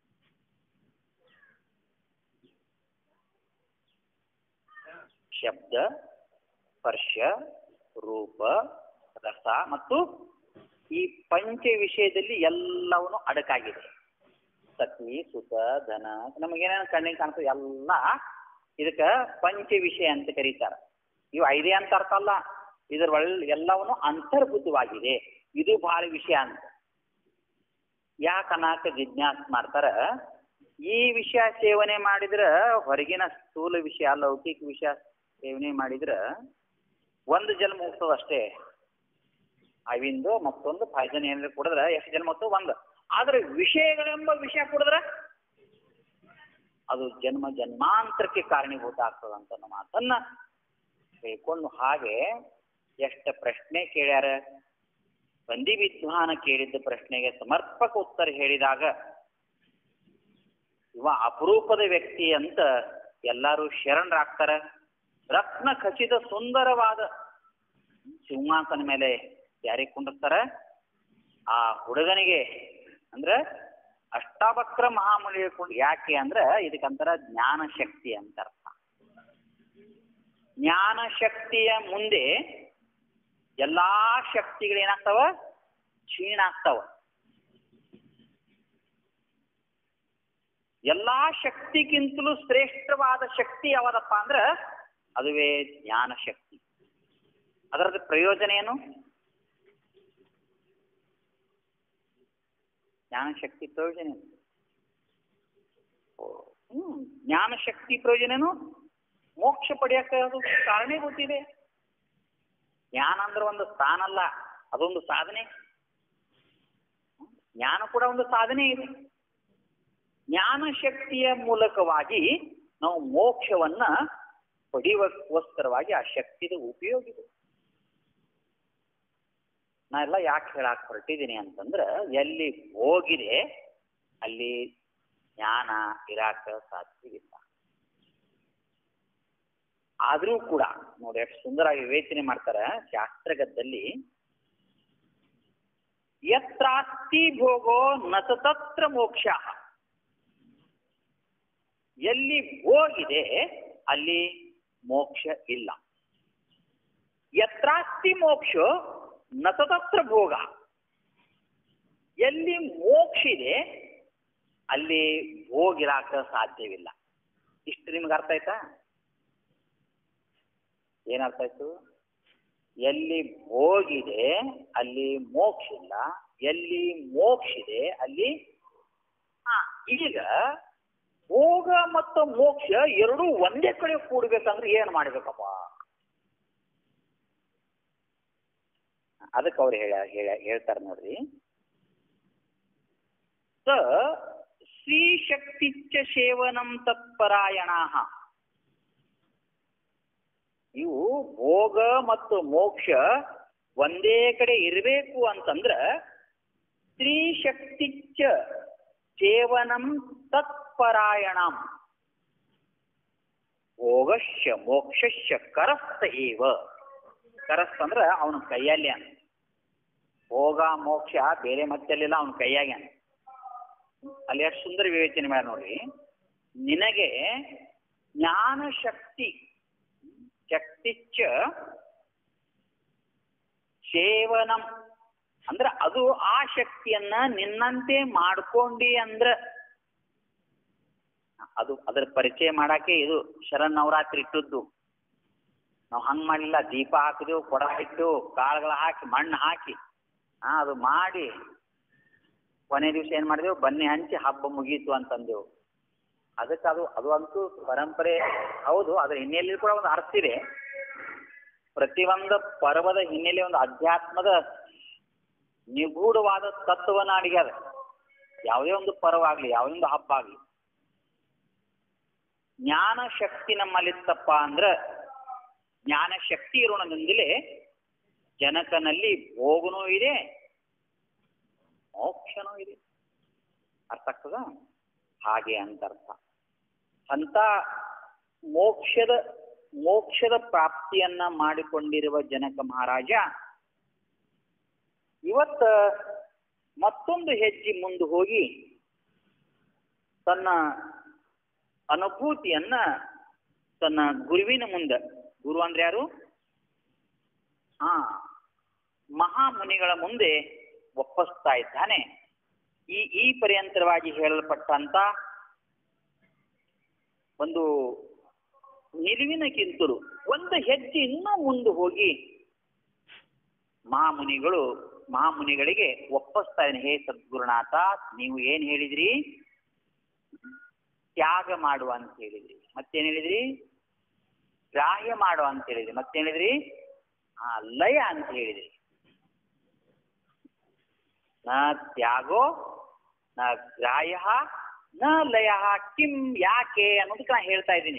ಶಬ್ದ ಸ್ಪರ್ಶ ರೂಪ ರಸ ಮತ್ತು ಈ ಪಂಚ ವಿಷಯದಲ್ಲಿ ಎಲ್ಲವನ್ನೂ ಅಡಕಾಗಿದೆ ಸತಿ ಸುತ ಧನ ನಮಗೇನೇನು ಕಣ್ಣಿಗೆ ಕಾಣ್ತದೆ ಎಲ್ಲ ಇದಕ್ಕ ಪಂಚ ವಿಷಯ ಅಂತ ಕರೀತಾರ ಇವು ಐದೇ ಅಂತ ಅರ್ಥ ಅಲ್ಲ ಇದರ ಒಳ್ಳೆ ಎಲ್ಲವನ್ನು ಅಂತರ್ಭೂತವಾಗಿದೆ ಇದು ಬಹಳ ವಿಷಯ ಅಂತ ಯಾಕೆ ಅನಾಕ ಜಿಜ್ಞಾಸ ಮಾಡ್ತಾರ ಈ ವಿಷಯ ಸೇವನೆ ಮಾಡಿದ್ರ ಹೊರಗಿನ ಸ್ಥೂಲ ವಿಷಯ ಲೌಕಿಕ ವಿಷಯ ಸೇವನೆ ಮಾಡಿದ್ರ ಒಂದು ಜನ್ಮ ಹೋಗ್ತದ ಅಷ್ಟೇ ಅವಿಂದು ಮತ್ತೊಂದು ಪಾಯ್ಸನ್ ಏನಾದ್ರು ಕುಡಿದ್ರ ಎಷ್ಟು ಜನ್ಮ ಹೋಗ್ತದ ಒಂದು ಆದ್ರೆ ವಿಷಯಗಳೆಂಬ ವಿಷಯ ಕುಡಿದ್ರ ಅದು ಜನ್ಮ ಜನ್ಮಾಂತರಕ್ಕೆ ಕಾರಣೀಭೂತ ಆಗ್ತದ ಅಂತ ಅನ್ನೋ ಮಾತನ್ನ ತಿಳ್ಕೊಂಡು ಹಾಗೆ ಎಷ್ಟು ಪ್ರಶ್ನೆ ಕೇಳ್ಯಾರ ಬಂದಿ ವಿದ್ವಾನ ಕೇಳಿದ್ದ ಪ್ರಶ್ನೆಗೆ ಸಮರ್ಪಕ ಉತ್ತರ ಹೇಳಿದಾಗ ಇವ ಅಪರೂಪದ ವ್ಯಕ್ತಿ ಅಂತ ಎಲ್ಲರೂ ಶರಣರಾಗ್ತಾರ ರತ್ನ ಖಚಿತ ಸುಂದರವಾದ ಸಿಂಹಾಸನ ಮೇಲೆ ಯಾರಿಗೆ ಕುಂಡಿರ್ತಾರ ಆ ಹುಡುಗನಿಗೆ ಅಂದ್ರ ಅಷ್ಟಾವಕ್ರ ಮಹಾಮುನಿ ಕೊಂಡು ಯಾಕೆ ಅಂದ್ರ ಇದಕ್ಕಂತರ ಜ್ಞಾನ ಶಕ್ತಿ ಅಂತ ಅರ್ಥ ಜ್ಞಾನ ಶಕ್ತಿಯ ಮುಂದೆ ಎಲ್ಲಾ ಶಕ್ತಿಗಳು ಏನಾಗ್ತಾವ ಕ್ಷೀಣ ಆಗ್ತಾವ ಎಲ್ಲಾ ಶಕ್ತಿಗಿಂತಲೂ ಶ್ರೇಷ್ಠವಾದ ಶಕ್ತಿ ಯಾವದಪ್ಪ ಅಂದ್ರ ಅದುವೇ ಜ್ಞಾನ ಶಕ್ತಿ ಅದರದ ಪ್ರಯೋಜನ ಏನು ಜ್ಞಾನ ಶಕ್ತಿ ಪ್ರಯೋಜನ ಏನು ಹ್ಮ್ ಜ್ಞಾನ ಶಕ್ತಿ ಪ್ರಯೋಜನೇನು ಮೋಕ್ಷ ಪಡೆಯಕ್ಕೆ ಅದು ಕಾರಣ ಗೊತ್ತಿದೆ ಜ್ಞಾನ ಅಂದ್ರೆ ಒಂದು ಸ್ಥಾನ ಅಲ್ಲ ಅದೊಂದು ಸಾಧನೆ ಜ್ಞಾನ ಕೂಡ ಒಂದು ಸಾಧನೆ ಇದೆ ಜ್ಞಾನ ಶಕ್ತಿಯ ಮೂಲಕವಾಗಿ ನಾವು ಮೋಕ್ಷವನ್ನ ಪಡೆಯುವಕ್ಕೋಸ್ಕರವಾಗಿ ಆ ಶಕ್ತಿದ ಉಪಯೋಗ ಇದೆ ನಾ ಎಲ್ಲ ಯಾಕೆ ಹೇಳಕ್ ಹೊರಟಿದ್ದೀನಿ ಅಂತಂದ್ರೆ ಎಲ್ಲಿ ಹೋಗಿದೆ ಅಲ್ಲಿ ಜ್ಞಾನ ಇರಾಕ ಸಾಧ್ಯವಿಲ್ಲ ಆದರೂ ಕೂಡ ನೋಡಿ ಎಷ್ಟು ಸುಂದರವಾಗಿ ವಿವೇಚನೆ ಮಾಡ್ತಾರೆ ಶಾಸ್ತ್ರಗದ್ದಲ್ಲಿ ಯತ್ರಾಸ್ತಿ ಭೋಗೋ ನಸ ತತ್ರ ಮೋಕ್ಷ ಎಲ್ಲಿ ಹೋಗಿದೆ ಅಲ್ಲಿ ಮೋಕ್ಷ ಇಲ್ಲ ಯತ್ರಾಸ್ತಿ ಮೋಕ್ಷ ನಸತತ್ರ ಭೋಗ ಎಲ್ಲಿ ಮೋಕ್ಷ ಇದೆ ಅಲ್ಲಿ ಭೋಗಿರಾಕ ಸಾಧ್ಯವಿಲ್ಲ ಇಷ್ಟು ನಿಮ್ಗೆ ಅರ್ಥ ಆಯ್ತಾ ಏನರ್ಥ ಆಯ್ತು ಎಲ್ಲಿ ಭೋಗಿದೆ ಅಲ್ಲಿ ಮೋಕ್ಷ ಇಲ್ಲ ಎಲ್ಲಿ ಮೋಕ್ಷ ಇದೆ ಅಲ್ಲಿ ಹಾ ಈಗ ಭೋಗ ಮತ್ತು ಮೋಕ್ಷ ಎರಡೂ ಒಂದೇ ಕಡೆ ಕೂಡ್ಬೇಕಂದ್ರೆ ಏನ್ ಮಾಡ್ಬೇಕಪ್ಪ ಅದಕ್ಕೆ ಅವ್ರು ಹೇಳ ಹೇಳ ಹೇಳ್ತಾರೆ ನೋಡ್ರಿ ಸ ಶ್ರೀ ಶಕ್ತಿಚ್ಚ ಸೇವನಂ ತತ್ಪರಾಯಣ ಇವು ಭೋಗ ಮತ್ತು ಮೋಕ್ಷ ಒಂದೇ ಕಡೆ ಇರಬೇಕು ಅಂತಂದ್ರ ಸ್ತ್ರೀ ಶಕ್ತಿಚ್ಚ ಸೇವನಂ ತತ್ಪರಾಯಣಂ ಭೋಗಶ್ಚ ಮೋಕ್ಷಶ್ಚ ಕರಸ್ಥ ಏವ ಕರಸ್ಥ ಅಂದ್ರ ಅವನ ಕೈಯಲ್ಲಿ ಅಂತ ಭೋಗ ಮೋಕ್ಷ ಬೇರೆ ಮತ್ತೆಲ್ಲಿಲ್ಲ ಅವನ ಕೈಯಾಗೆ ಅಂತ ಅಲ್ಲಿ ಎಷ್ಟು ಸುಂದರ ವಿವೇಚನೆ ಮಾಡಿ ನೋಡ್ರಿ ನಿನಗೆ ಜ್ಞಾನ ಶಕ್ತಿ ಶಕ್ತಿಚ್ಚ ಸೇವನಂ ಅಂದ್ರ ಅದು ಆ ಶಕ್ತಿಯನ್ನ ನಿನ್ನಂತೆ ಮಾಡ್ಕೊಂಡಿ ಅಂದ್ರ ಅದು ಅದರ ಪರಿಚಯ ಮಾಡಾಕೆ ಇದು ಶರಣ್ ನವರಾತ್ರಿ ಇಟ್ಟದ್ದು ನಾವು ಹಂಗ್ ಮಾಡಲಿಲ್ಲ ದೀಪ ಹಾಕಿದೆವು ಕೊಡ ಇಟ್ಟು ಕಾಳುಗಳ ಹಾಕಿ ಮಣ್ಣು ಹಾಕಿ ಹಾ ಅದು ಮಾಡಿ ಕೊನೆ ದಿವಸ ಏನ್ ಮಾಡಿದೆವು ಬನ್ನಿ ಹಂಚಿ ಹಬ್ಬ ಮುಗೀತು ಅಂತಂದೆವು ಅದಕ್ಕೆ ಅದು ಅದು ಅಂತೂ ಪರಂಪರೆ ಹೌದು ಅದ್ರ ಹಿನ್ನೆಲೆಯಲ್ಲಿ ಕೂಡ ಒಂದು ಅರ್ಥ ಇದೆ ಪ್ರತಿಯೊಂದು ಪರ್ವದ ಹಿನ್ನೆಲೆ ಒಂದು ಅಧ್ಯಾತ್ಮದ ನಿಗೂಢವಾದ ತತ್ವನ ಅಡಿಗ್ಯಾದ ಯಾವುದೇ ಒಂದು ಪರ್ವ ಆಗ್ಲಿ ಯಾವುದೇ ಒಂದು ಹಬ್ಬ ಆಗ್ಲಿ ಜ್ಞಾನ ಶಕ್ತಿ ನಮ್ಮಲ್ಲಿತ್ತಪ್ಪ ಅಂದ್ರ ಜ್ಞಾನ ಶಕ್ತಿ ಇರೋಣದಿಂದಲೇ ಜನಕನಲ್ಲಿ ಭೋಗನೂ ಇದೆ ಮೋಕ್ಷನೂ ಇದೆ ಅರ್ಥ ಆಗ್ತದ ಹಾಗೆ ಅಂತ ಅರ್ಥ ಅಂತ ಮೋಕ್ಷದ ಮೋಕ್ಷದ ಪ್ರಾಪ್ತಿಯನ್ನ ಮಾಡಿಕೊಂಡಿರುವ ಜನಕ ಮಹಾರಾಜ ಇವತ್ತ ಮತ್ತೊಂದು ಹೆಜ್ಜೆ ಮುಂದೆ ಹೋಗಿ ತನ್ನ ಅನುಭೂತಿಯನ್ನ ತನ್ನ ಗುರುವಿನ ಮುಂದೆ ಗುರು ಅಂದ್ರೆ ಯಾರು ಹಾ ಮಹಾಮುನಿಗಳ ಮುಂದೆ ಒಪ್ಪಿಸ್ತಾ ಇದ್ದಾನೆ ಈ ಈ ಪರ್ಯಂತರವಾಗಿ ಹೇಳಲ್ಪಟ್ಟಂತ ಒಂದು ನಿಲುವಿನಕ್ಕಿಂತಲೂ ಒಂದು ಹೆಜ್ಜೆ ಇನ್ನೂ ಮುಂದೆ ಹೋಗಿ ಮಹಾಮುನಿಗಳು ಮಹಾಮುನಿಗಳಿಗೆ ಒಪ್ಪಿಸ್ತಾ ಇದ್ದಾನೆ ಹೇ ಸದ್ಗುರುನಾಥ ನೀವು ಏನ್ ಹೇಳಿದ್ರಿ ತ್ಯಾಗ ಮಾಡುವ ಅಂತ ಹೇಳಿದ್ರಿ ಮತ್ತೇನ್ ಹೇಳಿದ್ರಿ ಗ್ರಾಹ್ಯ ಮಾಡುವ ಅಂತ ಹೇಳಿದ್ರಿ ಮತ್ತೇನ್ ಹೇಳಿದ್ರಿ ಆ ಲಯ ಅಂತ ಹೇಳಿದ್ರಿ ನ ತ್ಯಾಗೋ ನ ಗ್ರಾಹ್ಯ ನ ಲಯ ಕಿಂ ಯಾಕೆ ಅನ್ನೋದಕ್ಕೆ ನಾ ಹೇಳ್ತಾ ಇದ್ದೀನಿ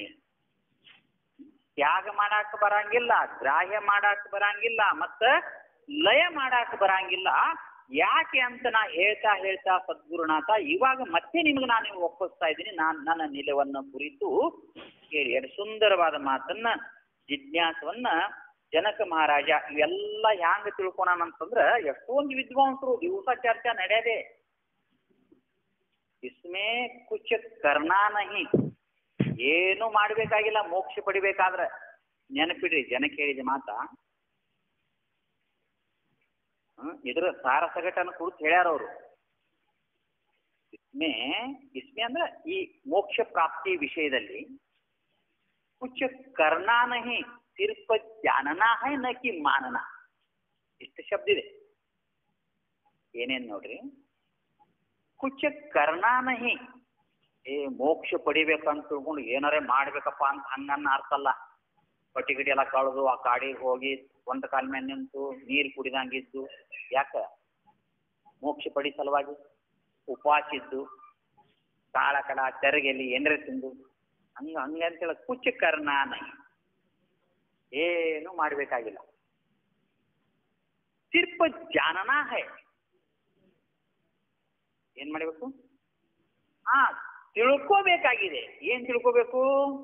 ತ್ಯಾಗ ಮಾಡಾಕ ಬರಂಗಿಲ್ಲ ಗ್ರಾಹ್ಯ ಮಾಡಾಕ ಬರಂಗಿಲ್ಲ ಮತ್ತ ಲಯ ಮಾಡಾಕ ಬರಂಗಿಲ್ಲ ಯಾಕೆ ಅಂತ ನಾ ಹೇಳ್ತಾ ಹೇಳ್ತಾ ಸದ್ಗುರುನಾಥ ಇವಾಗ ಮತ್ತೆ ನಿಮ್ಗೆ ನಾನು ಒಪ್ಪಿಸ್ತಾ ಇದ್ದೀನಿ ನಾನ್ ನನ್ನ ನಿಲುವನ್ನು ಕುರಿತು ಹೇಳಿ ಎರಡು ಸುಂದರವಾದ ಮಾತನ್ನ ಜಿಜ್ಞಾಸವನ್ನ ಜನಕ ಮಹಾರಾಜ ಇವೆಲ್ಲ ಹ್ಯಾಂಗ ತಿಳ್ಕೊಣ ಅಂತಂದ್ರ ಎಷ್ಟೊಂದು ವಿದ್ವಾಂಸರು ದಿವಸ ಚರ್ಚಾ ನಡೆಯದೆ ಇಸ್ಮೇ ಕುಚ ಕರ್ನಾ ನಹಿ ಏನು ಮಾಡ್ಬೇಕಾಗಿಲ್ಲ ಮೋಕ್ಷ ಪಡಿಬೇಕಾದ್ರ ನೆನಪಿಡ್ರಿ ಜನಕ್ಕೆ ಹೇಳಿದ ಮಾತ ಹ್ಮ್, ಇದ್ರ ಸಾರ ಸಗಟನ್ನು ಕುರಿತು ಹೇಳ್ಯಾರ ಅವರು ಇಸ್ಮೆ ಇಸ್ಮೆ ಅಂದ್ರೆ ಈ ಮೋಕ್ಷ ಪ್ರಾಪ್ತಿ ವಿಷಯದಲ್ಲಿ ಕುಚ ಕರ್ನಾ ನಹಿ ಸಿರ್ಫ ಜಾನನಾ ಹೈ ನ ಕಿ ಮಾನನ ಇಷ್ಟು ಶಬ್ದ ಇದೆ ಏನೇನ್ ನೋಡ್ರಿ ಕುಚ ಕರ್ನಾ ನಹಿ ಏ ಮೋಕ್ಷ ಪಡಿಬೇಕಂತ ತಿಳ್ಕೊಂಡು ಏನಾರೇ ಮಾಡ್ಬೇಕಪ್ಪ ಅಂತ ಹಂಗನ್ನ ಅರ್ಥಲ್ಲ ಪಟ್ಟಿ ಗಿಟಿ ಎಲ್ಲ ಕಳೆದು ಆ ಕಾಡಿಗೆ ಹೋಗಿ ಒಂದ ಕಾಲ ಮೇಲೆ ನಿಂತು ನೀರು ಕುಡಿದಂಗಿದ್ದು ಯಾಕ ಮೋಕ್ಷ ಪಡಿ ಸಲುವಾಗಿ ಉಪವಾಸ ಇದ್ದು ಕಾಳ ಕಡ ತೆರಗೆಲಿ ಏನಾರ ತಿಂದು ಹಂಗ ಹಂಗ ಅಂತೇಳಿ ಕುಚ್ಚ ಕರ್ನಾನ ಏನು ಮಾಡ್ಬೇಕಾಗಿಲ್ಲ ಸಿರ್ಪ ಜಾನನ ಹೈ ಏನ್ ಮಾಡಬೇಕು ಹಾ ತಿಳ್ಕೋಬೇಕಾಗಿದೆ ಏನ್ ತಿಳ್ಕೋಬೇಕು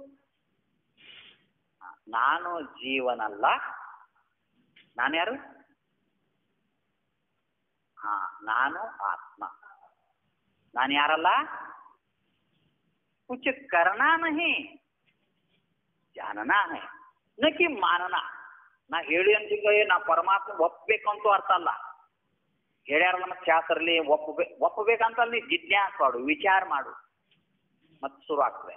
ಹಾ, ನಾನು ಜೀವನಲ್ಲ ನಾನು ಯಾರು ಹಾ ನಾನು ಆತ್ಮ ನಾನು ಯಾರಲ್ಲ कुछ करना नहीं जानना है न कि ಮಾನನ ನಾ ಹೇಳಿ ಅಂತಿದ್ದ ನಾ ಪರಮಾತ್ಮ ಒಪ್ಪಬೇಕಂತೂ ಅರ್ಥ ಅಲ್ಲ ಹೇಳ್ಯಾರಲ್ಲ ಮತ್ತೆ ಶಾಸ್ತ್ರದಲ್ಲಿ ಒಪ್ಪಬೇ ಒಪ್ಪಬೇಕಂತ ನೀ ಜಿಜ್ಞಾಸ ಮಾಡು ವಿಚಾರ ಮಾಡು ಮತ್ತೆ ಶುರು ಆಗ್ತದೆ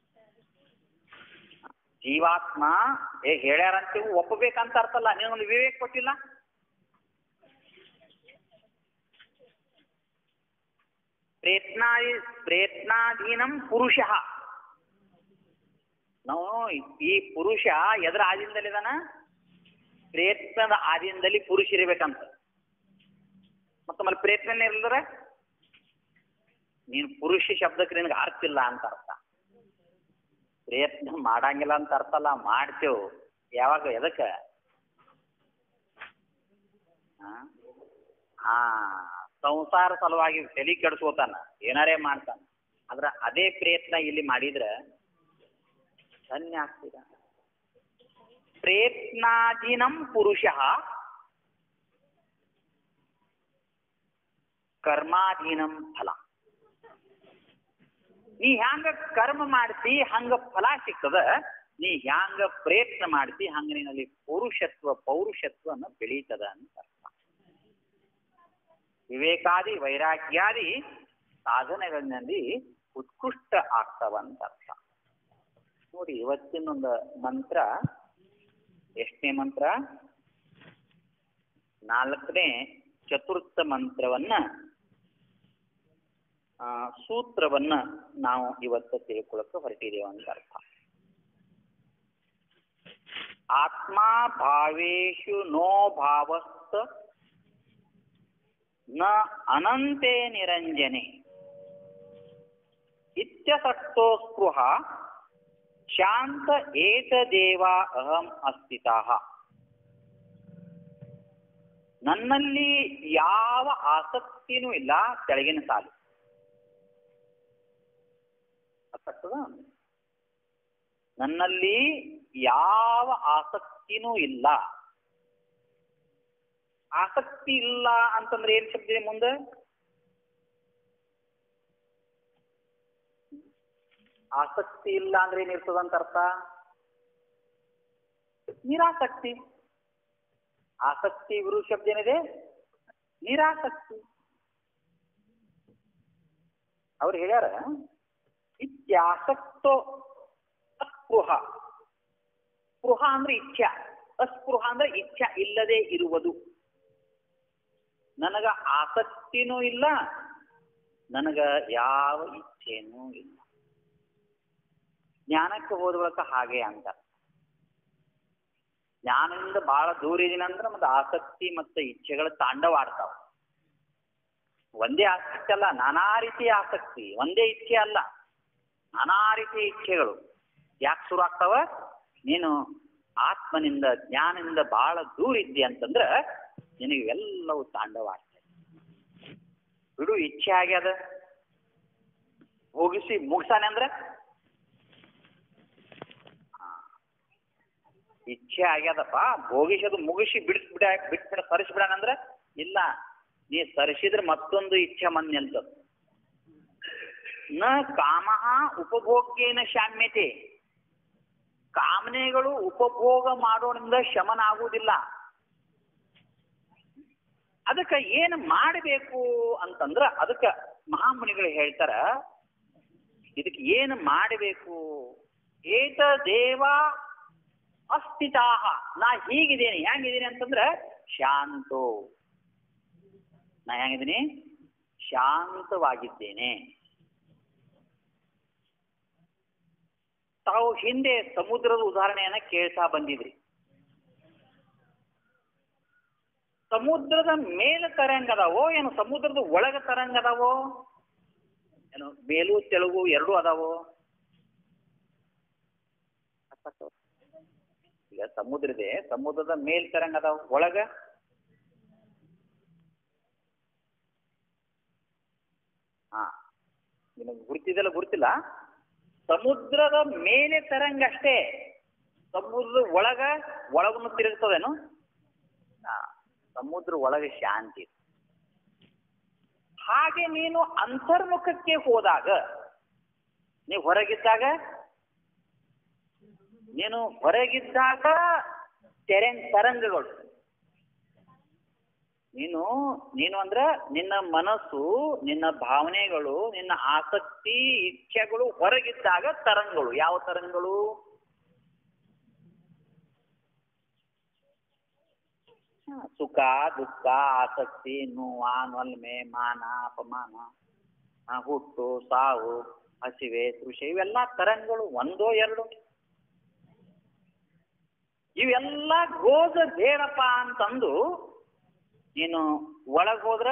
ಜೀವಾತ್ಮ ಏ ಹೇಳ್ಯಾರಂತೀವಿ ಒಪ್ಪಬೇಕಂತ ಅರ್ಥ ಅಲ್ಲ ನೀನು ವಿವೇಕ ಕೊಟ್ಟಿಲ್ಲ ಪ್ರಯತ್ನಾದಿ ಪ್ರಯತ್ನಾಧೀನಂ ಪುರುಷ ನಾವು ಈ ಪುರುಷ ಎದರ ಆಧೀನದಲ್ಲಿದಾನ ಪ್ರಯತ್ನದ ಆಧೀನದಲ್ಲಿ ಪುರುಷ ಇರಬೇಕಂತ ಮತ್ತೆ ಆಮೇಲೆ ಪ್ರಯತ್ನನೇ ಇಲ್ಲದ್ರೆ ನೀನು ಪುರುಷ ಶಬ್ದಕ್ಕೆ ನಿನಗೆ ಅರ್ಥ ಇಲ್ಲ ಅಂತ ಅರ್ಥ ಪ್ರಯತ್ನ ಮಾಡಂಗಿಲ್ಲ ಅಂತ ಅರ್ಥ ಅಲ್ಲ ಮಾಡ್ತೇವು ಯಾವಾಗ ಎದಕ್ಕೆ ಹಾ ಸಂಸಾರ ಸಲುವಾಗಿ ತಲೆ ಕೆಡಿಸ್ಕೋತಾನ ಏನಾರೇ ಮಾಡ್ತಾನ ಆದ್ರ ಅದೇ ಪ್ರಯತ್ನ ಇಲ್ಲಿ ಮಾಡಿದ್ರ ಧನ್ಯ ಆಗ್ತೀರ ಪ್ರಯತ್ನಾಧೀನಂ ಪುರುಷ ಕರ್ಮಾಧೀನಂ ಫಲ ನೀ ಹ್ಯಾಂಗ ಕರ್ಮ ಮಾಡ್ತಿ ಹಂಗ ಫಲ ಸಿಗ್ತದ ನೀ ಹ್ಯಾಂಗ ಪ್ರಯತ್ನ ಮಾಡ್ತಿ ಹಂಗ ನಿನ್ನಲ್ಲಿ ಪುರುಷತ್ವ ಪೌರುಷತ್ವನ ಬೆಳೀತದ ಅಂತ ಅರ್ಥ ವಿವೇಕಾದಿ ವೈರಾಗ್ಯಾದಿ ಸಾಧನೆಗಳಲ್ಲಿ ಉತ್ಕೃಷ್ಟ ಆಗ್ತವಂತ ಅರ್ಥ ನೋಡಿ ಇವತ್ತಿನೊಂದು ಮಂತ್ರ ಎಷ್ಟನೇ ಮಂತ್ರ ನಾಲ್ಕನೇ ಚತುರ್ಥ ಮಂತ್ರವನ್ನ ಆ, ಸೂತ್ರವನ್ನ ನಾವು ಇವತ್ತು ತಿಳ್ಕೊಳಕ್ಕೆ ಹೊರಟಿದ್ದೇವೆ ಅಂತ ಅರ್ಥ ಆತ್ಮಾ ಭಾವೇಶು ನೋ ಭಾವಸ್ಥ ನ ಅನಂತೆ ನಿರಂಜನೆ ಇತ್ಯಸಕ್ತೋ ಸ್ಪೃಹ ಶಾಂತ ಏತದೇವ ಅಹಂ ಅಸ್ಥಿತಃ ನನ್ನಲ್ಲಿ ಯಾವ ಆಸಕ್ತಿನೂ ಇಲ್ಲ ಕೆಳಗಿನ ಸಾಲು ಅರ್ಥಾಗ್ತದ ನನ್ನಲ್ಲಿ ಯಾವ ಆಸಕ್ತಿನೂ ಇಲ್ಲ ಆಸಕ್ತಿ ಇಲ್ಲ ಅಂತಂದ್ರೆ ಏನ್ ಶಬ್ದ ಇದೆ ಮುಂದೆ ಆಸಕ್ತಿ ಇಲ್ಲ ಅಂದ್ರೆ ಏನಿರ್ತದ ಅಂತ ಅರ್ಥ ನಿರಾಸಕ್ತಿ ಆಸಕ್ತಿ ಗುರು ಶಬ್ದ ಏನಿದೆ ನಿರಾಸಕ್ತಿ ಅವ್ರು ಹೇಳ್ಯಾರ ಇತ್ಯಾಸಕ್ತೋ ಅಸ್ಪೃಹ ಸ್ಪೃಹ ಅಂದ್ರೆ ಇಚ್ಛಾ ಅಸ್ಪೃಹ ಅಂದ್ರೆ ಇಚ್ಛಾ ಇಲ್ಲದೆ ಇರುವುದು ನನಗ ಆಸಕ್ತಿನೂ ಇಲ್ಲ ನನಗ ಯಾವ ಇಚ್ಛೆನೂ ಇಲ್ಲ ಜ್ಞಾನಕ್ಕೆ ಹೋದ ಬಳಿಕ ಹಾಗೆ ಅಂತ ಜ್ಞಾನದಿಂದ ಬಹಳ ದೂರ ಇದೀನಿ ಅಂದ್ರೆ ಮತ್ತೆ ಆಸಕ್ತಿ ಮತ್ತೆ ಇಚ್ಛೆಗಳ ತಾಂಡವಾಡ್ತಾವ ಒಂದೇ ಆಸಕ್ತಿ ಅಲ್ಲ ನಾನಾ ರೀತಿಯ ಆಸಕ್ತಿ ಒಂದೇ ಇಚ್ಛೆ ಅಲ್ಲ ನಾನಾ ರೀತಿಯ ಇಚ್ಛೆಗಳು ಯಾಕೆ ಶುರು ಆಗ್ತಾವ ನೀನು ಆತ್ಮನಿಂದ ಜ್ಞಾನದಿಂದ ಬಹಳ ದೂರ ಇದ್ದಿ ಅಂತಂದ್ರ ನಿನಗೆ ಎಲ್ಲವೂ ತಾಂಡವಾಡ್ತದೆ ಬಿಡು ಇಚ್ಛೆ ಆಗ್ಯದ ಹೋಗಿಸಿ ಮುಗ್ಸಾನೆ ಅಂದ್ರೆ ಆ, ಇಚ್ಛೆ ಆಗ್ಯದಪ್ಪ ಭೋಗಿಸೋದು ಮುಗಿಸಿ ಬಿಡಿಸ್ಬಿಡ ಬಿಟ್ಬಿಡ ಸರಿಸ್ಬಿಡಾನಂದ್ರ ಇಲ್ಲ ನೀ ಸರಿಸಿದ್ರೆ ಮತ್ತೊಂದು ಇಚ್ಛೆ ಮನ್ ನಿಲ್ತದ ನ ಕಾಮಃ ಉಪಭೋಗ್ಯೇನ ಶಾಮ್ಯತೆ ಕಾಮನೆಗಳು ಉಪಭೋಗ ಮಾಡೋದ್ರಿಂದ ಶಮನ ಆಗುವುದಿಲ್ಲ ಅದಕ್ಕೆ ಏನು ಮಾಡಬೇಕು ಅಂತಂದ್ರ ಅದಕ್ಕೆ ಮಹಾಮುನಿಗಳು ಹೇಳ್ತಾರ ಇದಕ್ಕೆ ಏನು ಮಾಡಬೇಕು ಏತ ದೇವ ಅಸ್ಥಿತಾಹ ನಾ ಹೀಗಿದ್ದೀನಿ ಹೆಂಗಿದ್ದೀನಿ ಅಂತಂದ್ರ ಶಾಂತೋ ನಾ ಹೆಂಗಿದ್ದೀನಿ ಶಾಂತವಾಗಿದ್ದೇನೆ ತಾವು ಹಿಂದೆ ಸಮುದ್ರದ ಉದಾಹರಣೆಯನ್ನ ಕೇಳ್ತಾ ಬಂದಿದ್ರಿ ಸಮುದ್ರದ ಮೇಲೆ ತರಂಗ ಅದಾವೋ ಏನು ಸಮುದ್ರದ ಒಳಗ ತರಂಗ ಅದಾವೋ ಏನು ಮೇಲು ತೆಳುಗು ಎರಡೂ ಅದಾವೋ ಈಗ ಸಮುದ್ರ ಇದೆ ಸಮುದ್ರದ ಮೇಲ್ ತರಂಗ ಅದಾವ ಒಳಗ ಹಾ ನಿಮಗೆ ಗುರ್ತಿದೆಲ್ಲ ಗುರ್ತಿಲ್ಲ ಸಮುದ್ರದ ಮೇಲೆ ತರಂಗ ಅಷ್ಟೇ ಸಮುದ್ರದ ಒಳಗ ಒಳಗನ್ನು ತಿರುಗ್ತದೇನು ಹಾ ಸಮುದ್ರ ಒಳಗೆ ಶಾಂತಿ ಹಾಗೆ ನೀನು ಅಂತರ್ಮುಖಕ್ಕೆ ಹೋದಾಗ ನೀವು ಹೊರಗಿದ್ದಾಗ ನೀನು ಹೊರಗಿದ್ದಾಗ ತೆರೆಂಗ್ ತರಂಗಗಳು ನೀನು ನೀನು ಅಂದ್ರ ನಿನ್ನ ಮನಸ್ಸು ನಿನ್ನ ಭಾವನೆಗಳು ನಿನ್ನ ಆಸಕ್ತಿ ಇಚ್ಛೆಗಳು ಹೊರಗಿದ್ದಾಗ ತರಂಗಗಳು ಯಾವ ತರಂಗಗಳು ಹ, ಸುಖ ದುಃಖ ಆಸಕ್ತಿ ನೋವ ನೊಲ್ಮೆ ಮಾನ ಅಪಮಾನ ಹ, ಹುಟ್ಟು ಸಾವು ಹಸಿವೆ ಕೃಷಿ ಇವೆಲ್ಲ ತರಂಗಗಳು ಒಂದೋ ಎರಡು ಇವೆಲ್ಲ ಗೋಜ ಬೇಡಪ್ಪ ಅಂತಂದು ನೀನು ಒಳಗ್ ಹೋದ್ರ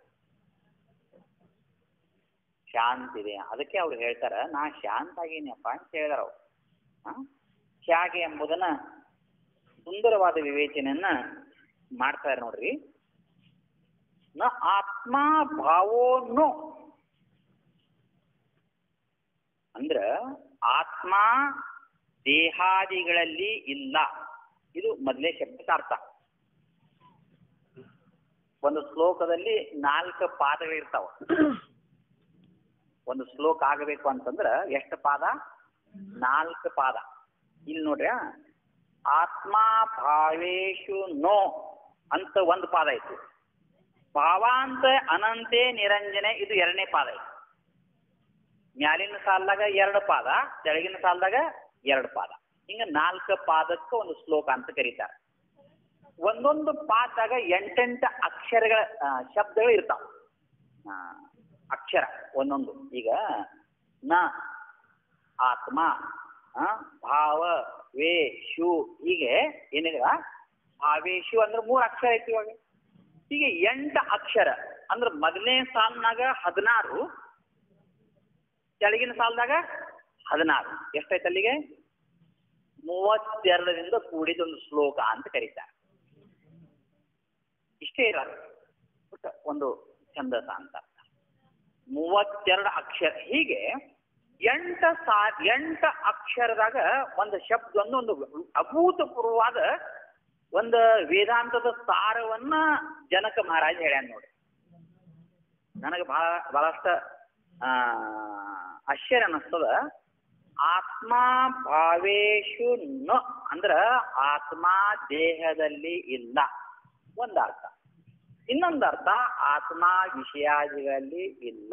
ಶಾಂತಿ ಇದೆ ಅದಕ್ಕೆ ಅವ್ರು ಹೇಳ್ತಾರ ನಾ ಶಾಂತ ಆಗೀನಿಯಪ್ಪ ಅಂತ ಹೇಳಿದಾರ ಅವ್ರು ಹ? ಹೇಗೆ ಎಂಬುದನ್ನ ಸುಂದರವಾದ ವಿವೇಚನೆಯನ್ನ ಮಾಡ್ತಾರೆ ನೋಡ್ರಿ ನ ಆತ್ಮ ಭಾವೋನು ಅಂದ್ರ ಆತ್ಮ ದೇಹಾದಿಗಳಲ್ಲಿ ಇಲ್ಲ ಇದು ಮೊದಲೇ ಶಬ್ದಕ್ಕೆ ಅರ್ಥ ಒಂದು ಶ್ಲೋಕದಲ್ಲಿ ನಾಲ್ಕು ಪಾದಗಳಿರ್ತಾವ ಒಂದು ಶ್ಲೋಕ ಆಗಬೇಕು ಅಂತಂದ್ರ ಎಷ್ಟು ಪಾದ ನಾಲ್ಕು ಪಾದ ಇಲ್ಲಿ ನೋಡ್ರಿ ಆತ್ಮ ಭಾವೇಶು ನೋ ಅಂತ ಒಂದು ಪಾದ ಐತಿ ಭಾವಾಂತ ಅನಂತೆ ನಿರಂಜನೆ ಇದು ಎರಡನೇ ಪಾದ ಐತಿ ಮ್ಯಾಲಿನ ಸಾಲದಾಗ ಎರಡು ಪಾದ ತೆಳಗಿನ ಸಾಲದಾಗ ಎರಡು ಪಾದ ಹಿಂಗ ನಾಲ್ಕು ಪಾದಕ್ಕೆ ಒಂದು ಶ್ಲೋಕ ಅಂತ ಕರೀತಾರೆ ಒಂದೊಂದು ಪಾದಾಗ ಎಂಟೆಂಟು ಅಕ್ಷರಗಳ ಆ, ಶಬ್ದಗಳು ಇರ್ತಾವ ಆ, ಅಕ್ಷರ ಒಂದೊಂದು ಈಗ ನ ಆತ್ಮ ಆ, ಭಾವ ವೇ ಶು ಹೀಗೆ ಏನಿದೆ ಭಾವೇಶು ಅಂದ್ರೆ ಮೂರು ಅಕ್ಷರ ಐತಿ ಇವಾಗ ಹೀಗೆ ಎಂಟು ಅಕ್ಷರ ಅಂದ್ರೆ ಮೊದಲನೇ ಸಾಲಿನಾಗ ಹದಿನಾರು ಕೆಳಗಿನ ಸಾಲದಾಗ ಹದಿನಾರು ಎಷ್ಟೈತೆ ಅಲ್ಲಿಗೆ ಮೂವತ್ತೆರಡರಿಂದ ಕೂಡಿದೊಂದು ಶ್ಲೋಕ ಅಂತ ಕರೀತಾರೆ ಇಷ್ಟೇ ಇರೋದು ಒಟ್ಟ ಒಂದು ಛಂದಸ ಅಂತ ಮೂವತ್ತೆರಡು ಅಕ್ಷರ ಹೀಗೆ ಎಂಟ ಸಾ ಎಂಟ ಅಕ್ಷರದಾಗ ಒಂದು ಶಬ್ದ ಒಂದು ಒಂದು ಅಭೂತಪೂರ್ವವಾದ ಒಂದು ವೇದಾಂತದ ಸಾರವನ್ನ ಜನಕ ಮಹಾರಾಜ ಹೇಳ್ಯಾನ ನೋಡಿ ನನಗೆ ಬಹಳ ಬಹಳಷ್ಟ ಆ ಆಶ್ಚರ್ಯ ಅನ್ನಿಸ್ತದ ಆತ್ಮ ಭಾವೇಶು ನ ಅಂದ್ರ ಆತ್ಮ ದೇಹದಲ್ಲಿ ಇಲ್ಲ ಒಂದ್ ಅರ್ಥ ಇನ್ನೊಂದು ಅರ್ಥ ಆತ್ಮ ವಿಷಯಾದಿಗಳಲ್ಲಿ ಇಲ್ಲ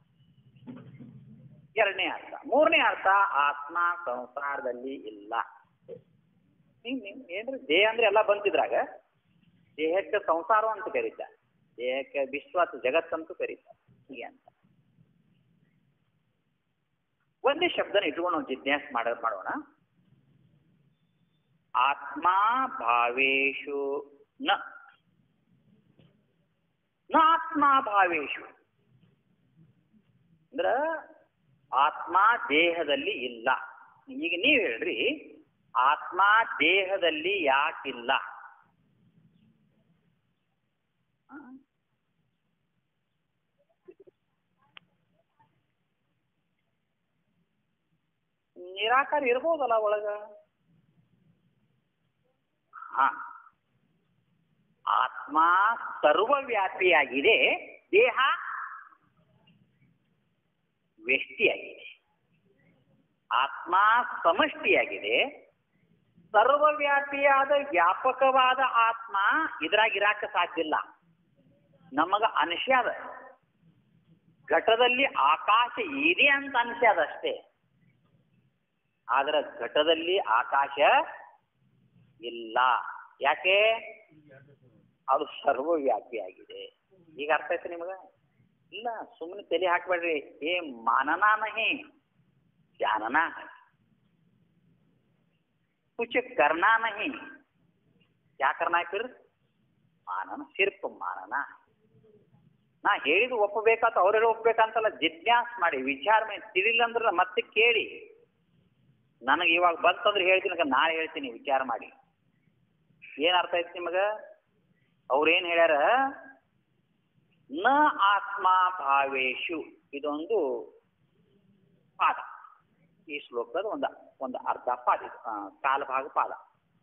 ಎರಡನೇ ಅರ್ಥ ಮೂರನೇ ಅರ್ಥ ಆತ್ಮ ಸಂಸಾರದಲ್ಲಿ ಇಲ್ಲ ಹಿಂಗ್ ಹಿಂಗ್ ಏನ್ರಿ ದೇಹ ಅಂದ್ರೆ ಎಲ್ಲ ಬಂತಿದ್ರಾಗ ದೇಹಕ್ಕೆ ಸಂಸಾರ ಅಂತ ಕರೀತಾರೆ ದೇಹಕ್ಕೆ ವಿಶ್ವ ಅಥವಾ ಜಗತ್ತಂತೂ ಕರೀತಾರೆ ಹೀಗೆ ಅಂತ ಒಂದೇ ಶಬ್ದನ ಇಟ್ಕೊಂಡು ನಾವು ಜಿಜ್ಞಾಸ ಮಾಡ ಮಾಡೋಣ ಆತ್ಮ ಭಾವೇಶು ನ ನ ಆತ್ಮ ಭಾವೇಶು ಅಂದ್ರ ಆತ್ಮ ದೇಹದಲ್ಲಿ ಇಲ್ಲ ಈಗ ನೀವ್ ಹೇಳ್ರಿ ಆತ್ಮ ದೇಹದಲ್ಲಿ ಯಾಕಿಲ್ಲ ಆ? ನಿರಾಕಾರ ಇರ್ಬೋದಲ್ಲ ಒಳಗ ಹಾ ಆತ್ಮ ಸರ್ವವ್ಯಾಪಿಯಾಗಿದೆ ದೇಹ ವ್ಯಷ್ಟಿಯಾಗಿದೆ ಆತ್ಮ ಸಮಷ್ಟಿಯಾಗಿದೆ ಸರ್ವವ್ಯಾಪಿಯಾದ ವ್ಯಾಪಕವಾದ ಆತ್ಮ ಇದ್ರಾಗ ಇರಾಕ ಸಾಧ್ಯ ಇಲ್ಲ ನಮಗ ಅನಿಸ್ಯಾದ ಘಟದಲ್ಲಿ ಆಕಾಶ ಇದೆ ಅಂತ ಅನಿಸ್ಯಾದ ಅಷ್ಟೇ ಆದ್ರೆ ಘಟದಲ್ಲಿ ಆಕಾಶ ಇಲ್ಲ ಯಾಕೆ ಅದು ಸರ್ವವ್ಯಾಪಿಯಾಗಿದೆ ಈಗ ಅರ್ಥ ಆಯ್ತು ನಿಮಗ ಇಲ್ಲ ಸುಮ್ಮನೆ ತಲೆ ಹಾಕ್ಬೇಡ್ರಿ ಏ ಮಾನನ ನಹಿ ಜಾನನ ಹೈ. कुछ करना नहीं क्या करना है फिर ಮಾನನ ಸಿರ್ಪ ಮಾನನ ನಾ ಹೇಳಿದ್ ಒಪ್ಪಬೇಕಂತ ಅವರೆಲ್ಲ ಒಪ್ಪಬೇಕಂತಲ್ಲ ಜಿಜ್ಞಾಸ್ ಮಾಡಿ ವಿಚಾರ ಮಾಡಿ ತಿಳಿಲ್ಲ ಅಂದ್ರೆ ಮತ್ತೆ ಕೇಳಿ ನನಗೆ ಇವಾಗ ಬಂತಂದ್ರೆ ಹೇಳ್ತೀನಿ ಇಲ್ಲ ನಾಳೆ ಹೇಳ್ತೀನಿ ವಿಚಾರ ಮಾಡಿ ಏನ್ ಅರ್ಥ ಐತಿ ನಿಮಗ ಅವ್ರೇನ್ ಹೇಳ್ಯಾರ ನ ಆತ್ಮ ಭಾವೇಶು ಇದೊಂದು ಪಾದ ಈ ಶ್ಲೋಕದ ಒಂದು ಒಂದು ಅರ್ಧ ಪಾದ ಇದು ಆ, ಕಾಲಭಾಗ ಪಾದ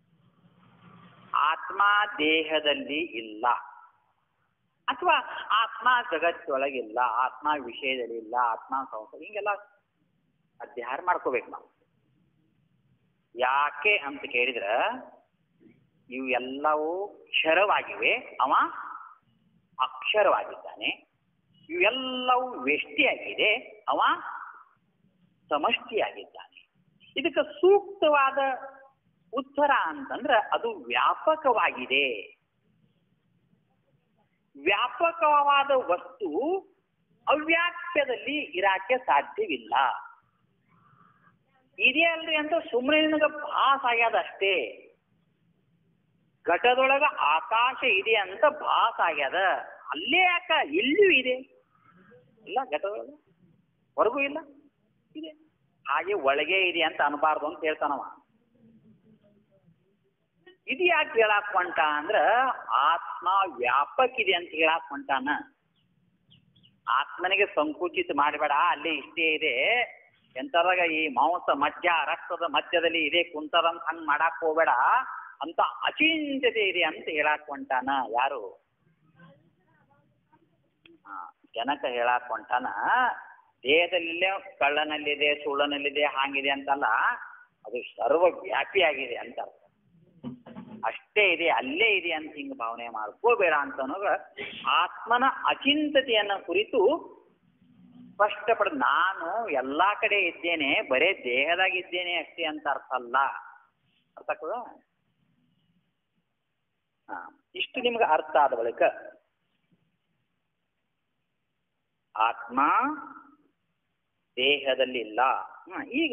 ಆತ್ಮ ದೇಹದಲ್ಲಿ ಇಲ್ಲ ಅಥವಾ ಆತ್ಮ ಜಗತ್ತೊಳಗಿಲ್ಲ ಆತ್ಮ ವಿಷಯದಲ್ಲಿ ಇಲ್ಲ ಆತ್ಮ ಸಂಸಾರ ಹಿಂಗೆಲ್ಲ ಅಧ್ಯಯನ ಮಾಡ್ಕೋಬೇಕು ನಾವು ಯಾಕೆ ಅಂತ ಕೇಳಿದ್ರ ಇವು ಎಲ್ಲವೂ ಕ್ಷರವಾಗಿವೆ ಅವ ಅಕ್ಷರವಾಗಿದ್ದಾನೆ ಇವೆಲ್ಲವೂ ವ್ಯಷ್ಟಿಯಾಗಿದೆ ಅವ ಸಮಷ್ಟಿಯಾಗಿದ್ದಾನೆ ಇದಕ್ಕೆ ಸೂಕ್ತವಾದ ಉತ್ತರ ಅಂತಂದ್ರ ಅದು ವ್ಯಾಪಕವಾಗಿದೆ ವ್ಯಾಪಕವಾದ ವಸ್ತು ಅವ್ಯಾಖ್ಯದಲ್ಲಿ ಇರಾಕೆ ಸಾಧ್ಯವಿಲ್ಲ ಇದೆಯಲ್ರಿ ಅಂತ ಸುಮ್ಮನೆ ನಿನಗೆ ಭಾಸ ಆಗ್ಯದ ಅಷ್ಟೇ ಘಟದೊಳಗ ಆಕಾಶ ಇದೆ ಅಂತ ಭಾಸ ಆಗ್ಯದ ಅಲ್ಲೇ ಯಾಕ ಇಲ್ಲಿಯೂ ಇದೆ ಇಲ್ಲ ಘಟದೊಳಗ ಹೊರಗೂ ಇಲ್ಲ ಇದೆ ಹಾಗೆ ಒಳಗೆ ಇದೆ ಅಂತ ಅನ್ಬಾರ್ದು ಅಂತ ಹೇಳ್ತಾನವ ಇದು ಯಾಕೆ ಹೇಳಾಕ್ ಹೊಂಟ ಅಂದ್ರ ಆತ್ಮ ವ್ಯಾಪಕ ಇದೆ ಅಂತ ಹೇಳಾಕ್ ಹೊಂಟಾನ ಆತ್ಮನಿಗೆ ಸಂಕುಚಿತ ಮಾಡಬೇಡ ಅಲ್ಲೇ ಇಷ್ಟೇ ಇದೆ ಎಂತದಾಗ ಈ ಮಾಂಸ ಮಧ್ಯ ರಕ್ತದ ಮಧ್ಯದಲ್ಲಿ ಇದೆ ಕುಂತದಂತ ಹಂಗ್ ಮಾಡಾಕ್ ಹೋಗ್ಬೇಡ ಅಂತ ಅಚಿಂತ್ಯತೆ ಇದೆ ಅಂತ ಹೇಳಾಕ್ ಹೊಂಟಾನ ಯಾರು ಆ, ಜನಕ ಹೇಳಾಕ್ ಹೊಂಟಾನ ದೇಹದಲ್ಲಿಲ್ಲೇ ಕಳ್ಳನಲ್ಲಿದೆ ಸುಳ್ಳನಲ್ಲಿದೆ ಹಾಂಗಿದೆ ಅಂತಲ್ಲ ಅದು ಸರ್ವವ್ಯಾಪಿಯಾಗಿದೆ ಅಂತ ಅರ್ಥ. ಅಷ್ಟೇ ಇದೆ ಅಲ್ಲೇ ಇದೆ ಅಂತ ಹಿಂಗ ಭಾವನೆ ಮಾಡ್ಕೋಬೇಡ ಅಂತ ಅನ್ನೋದು ಆತ್ಮನ ಅಚಿಂತತೆಯನ್ನ ಕುರಿತು ಸ್ಪಷ್ಟಪಡ ನಾನು ಎಲ್ಲಾ ಕಡೆ ಇದ್ದೇನೆ ಬರೇ ದೇಹದಾಗ ಇದ್ದೇನೆ ಅಷ್ಟೇ ಅಂತ ಅರ್ಥ ಅಲ್ಲ ಅರ್ಥ ಆಗ್ತದ ಹಾ ಇಷ್ಟು ನಿಮ್ಗೆ ಅರ್ಥ ಆದ ಬಳಿಕ ಆತ್ಮ ದೇಹದಲ್ಲಿ ಇಲ್ಲ ಹ್ಮ್, ಈಗ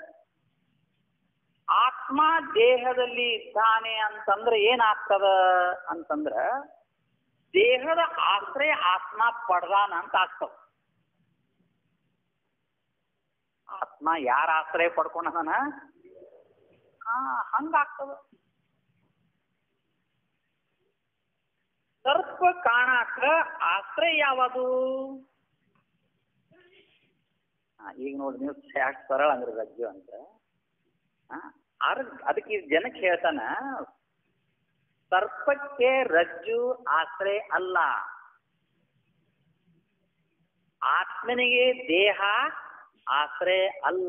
ಆತ್ಮ ದೇಹದಲ್ಲಿ ಇದ್ದಾನೆ ಅಂತಂದ್ರೆ ಏನಾಗ್ತದ ಅಂತಂದ್ರ ದೇಹದ ಆಶ್ರಯ ಆತ್ಮ ಪಡ್ದಾನ ಅಂತ ಆಗ್ತದ ಆತ್ಮ ಯಾರ ಆಶ್ರಯ ಪಡ್ಕೊಂಡನ ಹಾ ಹಂಗಾಗ್ತದ ಸರ್ಪ ಕಾಣಾಕ ಆಶ್ರಯ ಯಾವುದು ಹಾ, ಈಗ ನೋಡಿ ನೀವು ಯಾಕೆ ಸರಳ ಅಂದ್ರೆ ರಜ್ಜು ಅಂತ ಆ, ಆರ್- ಅದಕ್ಕೆ ಈ ಜನಕ್ಕೆ ಹೇಳ್ತಾನ ಸರ್ಪಕ್ಕೆ ರಜ್ಜು ಆಶ್ರಯ ಅಲ್ಲ ಆತ್ಮನಿಗೆ ದೇಹ ಆಶ್ರಯ ಅಲ್ಲ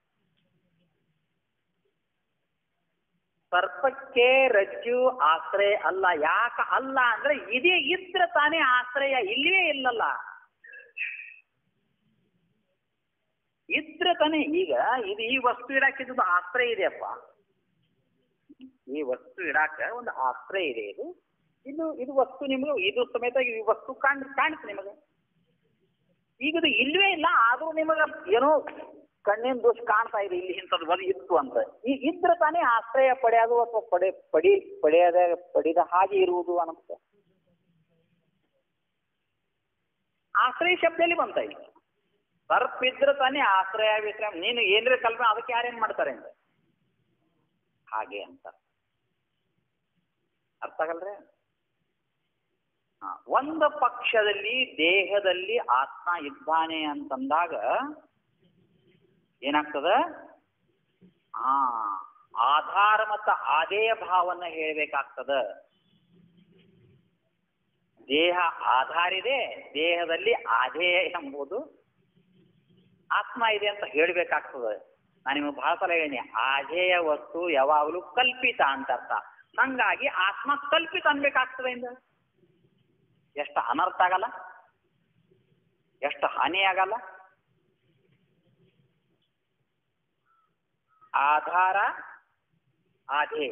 ಸರ್ಪಕ್ಕೆ ರಜ್ಜು ಆಶ್ರಯ ಅಲ್ಲ ಯಾಕ ಅಲ್ಲ ಅಂದ್ರೆ ಇದೇ ಇದ್ರೆ ತಾನೇ ಆಶ್ರಯ ಇಲ್ಲವೇ ಇಲ್ಲಲ್ಲ ಇದ್ರೆ ತಾನೇ ಈಗ ಇದು ಈ ವಸ್ತು ಇಡಾಕ ಇದು ಆಶ್ರಯ ಇದೆಯಪ್ಪ ಈ ವಸ್ತು ಇಡಾಕ ಒಂದು ಆಶ್ರಯ ಇದೆ ಇದು ಇದು ಇದು ವಸ್ತು ನಿಮಗೆ ಇದು ಸಮೇತ ಈ ವಸ್ತು ಕಾಣ್ ಕಾಣಿಸ್ತು ನಿಮಗೆ ಈಗ ಇದು ಇಲ್ವೇ ಇಲ್ಲ ಆದ್ರೂ ನಿಮಗೆ ಏನೋ ಕಣ್ಣಿನ ದೋಷ ಕಾಣ್ತಾ ಇದೆ ಇಲ್ಲಿ ಇಂಥದ್ದು ಒಂದು ಇತ್ತು ಅಂತ ಈ ಇದ್ರೆ ತಾನೇ ಆಶ್ರಯ ಪಡೆಯೋದು ಅಥವಾ ಪಡೆ ಪಡಿ ಪಡೆಯದ ಪಡೆದ ಹಾಗೆ ಇರುವುದು ಅನ್ನುತ್ತೆ ಆಶ್ರಯ ಶಬ್ದ ಎಲ್ಲಿ ಬಂತ ಈಗ ಸರ್ಪ್ ಇದ್ರೆ ತಾನೇ ಆಶ್ರಯ ವಿಶ್ರಾಮ ನೀನು ಏನ್ರ ಕಲ್ಪನೆ ಅದಕ್ಕೆ ಯಾರೇನ್ ಮಾಡ್ತಾರೆ ಅಂತ ಹಾಗೆ ಅಂತ ಅರ್ಥ ಆಗಲ್ರೆ ಹಾ, ಒಂದು ಪಕ್ಷದಲ್ಲಿ ದೇಹದಲ್ಲಿ ಆತ್ಮ ಇದ್ದಾನೆ ಅಂತಂದಾಗ ಏನಾಗ್ತದ ಆ ಆಧಾರ ಮತ್ತು ಆದೇಯ ಭಾವನ್ನ ಹೇಳ್ಬೇಕಾಗ್ತದ ದೇಹ ಆಧಾರ ಇದೆ ದೇಹದಲ್ಲಿ ಆಧೇಯ ಎಂಬುದು ಆತ್ಮ ಇದೆ ಅಂತ ಹೇಳ್ಬೇಕಾಗ್ತದೆ ನಾನು ನಿಮಗೆ ಬಹಳ ಸಲ ಹೇಳಿ ಆಧೇಯ ವಸ್ತು ಯಾವಾಗಲೂ ಕಲ್ಪಿತ ಅಂತ ಅರ್ಥ ಹಂಗಾಗಿ ಆತ್ಮ ಕಲ್ಪಿತ ಅನ್ಬೇಕಾಗ್ತದೆ ಇಂದ ಎಷ್ಟು ಅನರ್ಥ ಆಗಲ್ಲ ಎಷ್ಟು ಹಾನಿ ಆಗಲ್ಲ ಆಧಾರ ಆಧೇಯ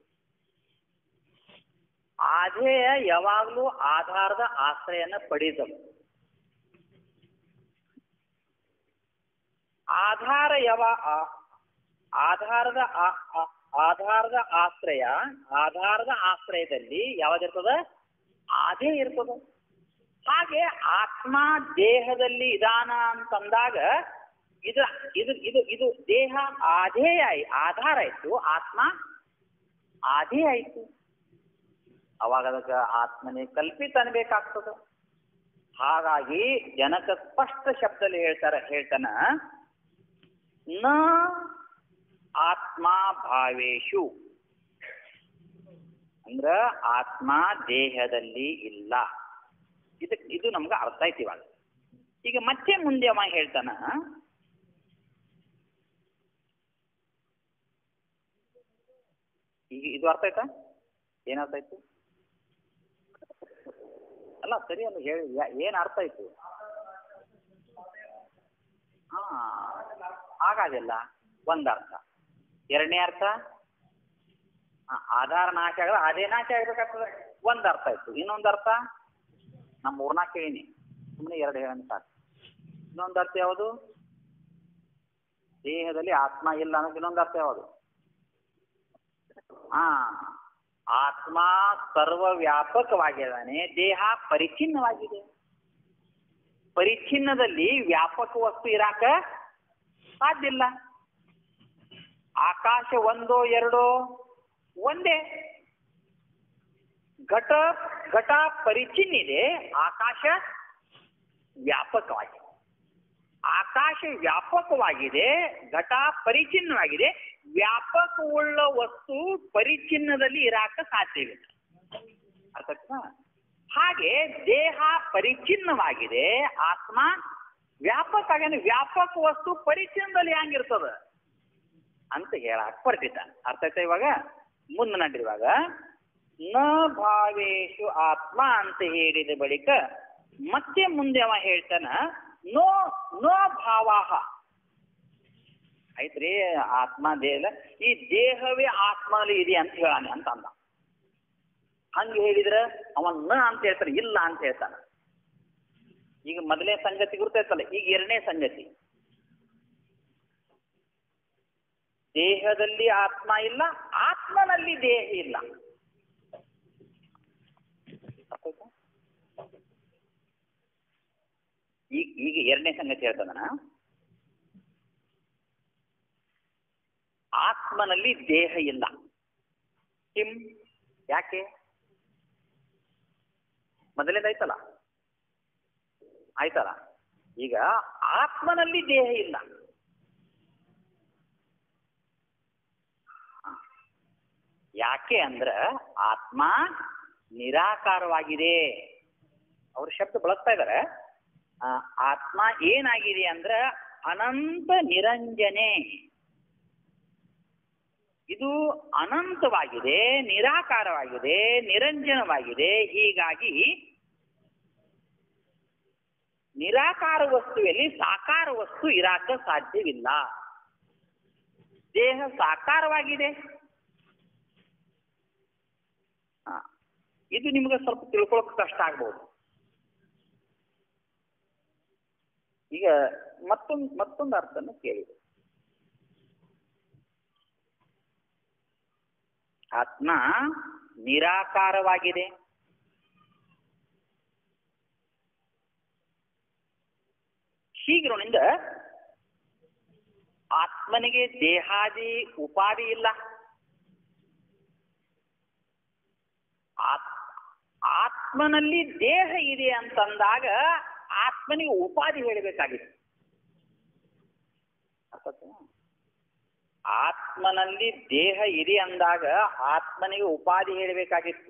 ಆಧೇಯ ಯಾವಾಗಲೂ ಆಧಾರದ ಆಶ್ರಯನ ಪಡೆದವು ಆಧಾರ ಯಾವ ಆ- ಆಧಾರದ ಆ- ಆ- ಆಧಾರದ ಆಶ್ರಯ ಆಧಾರದ ಆಶ್ರಯದಲ್ಲಿ ಯಾವ್ದಿರ್ತದ ಅದೇ ಇರ್ತದ ಹಾಗೆ ಆತ್ಮ ದೇಹದಲ್ಲಿ ಇದಾನ ಅಂತಂದಾಗ ಇದು ಇದು ಇದು ಇದು ದೇಹ ಆಧೇಯ ಆಯ್- ಆಧಾರ ಆಯ್ತು ಆತ್ಮ ಆಧೇ ಆಯ್ತು ಅವಾಗ ಅದಕ್ಕೆ ಆತ್ಮನೇ ಕಲ್ಪಿತ ಅನ್ಬೇಕಾಗ್ತದ ಹಾಗಾಗಿ ಜನಕ ಸ್ಪಷ್ಟ ಶಬ್ದದಲ್ಲಿ ಹೇಳ್ತಾರ ಹೇಳ್ತಾನ ನ ಆತ್ಮ ಭಾವೇಶು ಅಂದ್ರ ಆತ್ಮ ದೇಹದಲ್ಲಿ ಇಲ್ಲ ಇದು ಇದು ನಮ್ಗೆ ಅರ್ಥ ಆಯ್ತು ಇವಾಗ ಈಗ ಮತ್ತೆ ಮುಂದೆ ಅವ ಹೇಳ್ತಾನ ಈಗ ಇದು ಅರ್ಥ ಆಯ್ತಾ ಏನ್ ಅರ್ಥ ಆಯ್ತು ಅಲ್ಲ ಸರಿ ಅಲ್ಲ ಹೇಳಿ ಯಾ- ಏನ್ ಅರ್ಥ ಆಯ್ತು ಹಾ ಹಾಗಾದಿಲ್ಲ ಒಂದ್ ಅರ್ಥ ಎರಡನೇ ಅರ್ಥ ಹಾ, ಆಧಾರ ನಾಶ ಆಗಲ್ಲ ಅದೇ ನಾಶ ಆಗ್ಬೇಕಾಗ್ತದೆ ಒಂದ್ ಅರ್ಥ ಆಯ್ತು ಇನ್ನೊಂದ್ ಅರ್ಥ ನಮ್ಮ ಮೂರ್ನಾಲ್ಕು ಕೇಳಿನಿ ಸುಮ್ಮನೆ ಎರಡು ಹೇಳೋಣ ಸಾಕು ಇನ್ನೊಂದು ಅರ್ಥ ಯಾವುದು ದೇಹದಲ್ಲಿ ಆತ್ಮ ಇಲ್ಲ ಅನ್ನೋಕೆ ಇನ್ನೊಂದು ಅರ್ಥ ಯಾವುದು ಹಾ ಆತ್ಮ ಸರ್ವವ್ಯಾಪಕವಾಗಿದ್ದಾನೆ ದೇಹ ಪರಿಚ್ಛಿನ್ನವಾಗಿದೆ ಪರಿಚ್ಛಿನ್ನದಲ್ಲಿ ವ್ಯಾಪಕ ವಸ್ತು ಇರಾಕ ಸಾಧ್ಯ ಇಲ್ಲ ಆಕಾಶ ಒಂದೋ ಎರಡೋ ಒಂದೇ ಘಟ ಘಟ ಪರಿಚಿನ್ನಿದೆ ಆಕಾಶ ವ್ಯಾಪಕವಾಗಿದೆ ಆಕಾಶ ವ್ಯಾಪಕವಾಗಿದೆ ಘಟ ಪರಿಚಿನ್ನವಾಗಿದೆ ವ್ಯಾಪಕವುಳ್ಳ ವಸ್ತು ಪರಿಚಿನ್ನದಲ್ಲಿ ಇರಾಕ ಸಾಧ್ಯವಿಲ್ಲ ಅರ್ಥ ಆಯ್ತಾ? ಹಾಗೆ ದೇಹ ಪರಿಚಿನ್ನವಾಗಿದೆ ಆತ್ಮ ವ್ಯಾಪಕ ಆಗ್ಯಾನ ವ್ಯಾಪಕ ವಸ್ತು ಪರಿಚಿನ್ನದಲ್ಲಿ ಹೆಂಗಿರ್ತದ ಅಂತ ಹೇಳಕ್ ಬರ್ತಿದ್ದ ಅರ್ಥ ಆಯ್ತಾ ಇವಾಗ ಮುಂದೆ ನಡ್ರಿ ಇವಾಗ ನ ಭಾವೇಶು ಆತ್ಮ ಅಂತ ಹೇಳಿದ ಬಳಿಕ ಮತ್ತೆ ಮುಂದೆ ಅವ ಹೇಳ್ತಾನ ನೋ ನೋ ಭಾವಾಹ ಆಯ್ತ್ರಿ ಆತ್ಮ ದೇಹ ಈ ದೇಹವೇ ಆತ್ಮದಲ್ಲಿ ಇದೆ ಅಂತ ಹೇಳಾನೆ ಅಂತ ಅಂದ ಹಂಗೆ ಹೇಳಿದ್ರ ಅವ ನ ಅಂತ ಹೇಳ್ತಾನೆ ಇಲ್ಲ ಅಂತ ಹೇಳ್ತಾನ ಈಗ ಮೊದಲನೇ ಸಂಗತಿ ಗುರ್ತೈತಲ್ಲ ಈಗ ಎರಡನೇ ಸಂಗತಿ ದೇಹದಲ್ಲಿ ಆತ್ಮ ಇಲ್ಲ ಆತ್ಮನಲ್ಲಿ ದೇಹ ಇಲ್ಲ ಅರ್ಥಾಯ್ತಾ? ಈಗ ಈಗ ಎರಡನೇ ಸಂಗತಿ ಹೇಳ್ತಾನ ಆತ್ಮನಲ್ಲಿ ದೇಹ ಇಲ್ಲ ಕಿಂ ಯಾಕೆ ಮೊದಲೇದಾಯ್ತಲ್ಲ ಆಯ್ತಲ್ಲ ಈಗ ಆತ್ಮನಲ್ಲಿ ದೇಹ ಇಲ್ಲ ಹ. ಯಾಕೆ ಅಂದ್ರ ಆತ್ಮ ನಿರಾಕಾರವಾಗಿದೆ ಅವ್ರ ಶಬ್ದ ಬಳಸ್ತಾ ಇದಾರೆ ಆ, ಆತ್ಮ ಏನಾಗಿದೆ ಅಂದ್ರ ಅನಂತ ನಿರಂಜನೆ ಇದು ಅನಂತವಾಗಿದೆ ನಿರಾಕಾರವಾಗಿದೆ ನಿರಂಜನವಾಗಿದೆ ಹೀಗಾಗಿ ನಿರಾಕಾರ ವಸ್ತುವಿನಲ್ಲಿ ಸಾಕಾರ ವಸ್ತು ಇರಾಕ ಸಾಧ್ಯವಿಲ್ಲ ದೇಹ ಸಾಕಾರವಾಗಿದೆ ಆ, ಇದು ನಿಮ್ಗೆ ಸ್ವಲ್ಪ ತಿಳ್ಕೊಳಕ್ ಕಷ್ಟ ಆಗ್ಬೋದು ಈಗ ಮತ್ತೊಂದು ಮತ್ತೊಂದು ಅರ್ಥನ ಕೇಳಿ ಆತ್ಮ ನಿರಾಕಾರವಾಗಿದೆ ಹೀಗಿರೋದ್ರಿಂದ ಆತ್ಮನಿಗೆ ದೇಹಾದಿ ಉಪಾಧಿ ಇಲ್ಲ ಆತ್- ಆತ್ಮನಲ್ಲಿ ದೇಹ ಇದೆ ಅಂತಂದಾಗ ಆತ್ಮನಿಗೆ ಉಪಾಧಿ ಹೇಳಬೇಕಾಗಿತ್ತು ಅರ್ಥ ಆಯ್ತಾ? ಆತ್ಮನಲ್ಲಿ ದೇಹ ಇದೆ ಅಂದಾಗ ಆತ್ಮನಿಗೆ ಉಪಾಧಿ ಹೇಳಬೇಕಾಗಿತ್ತು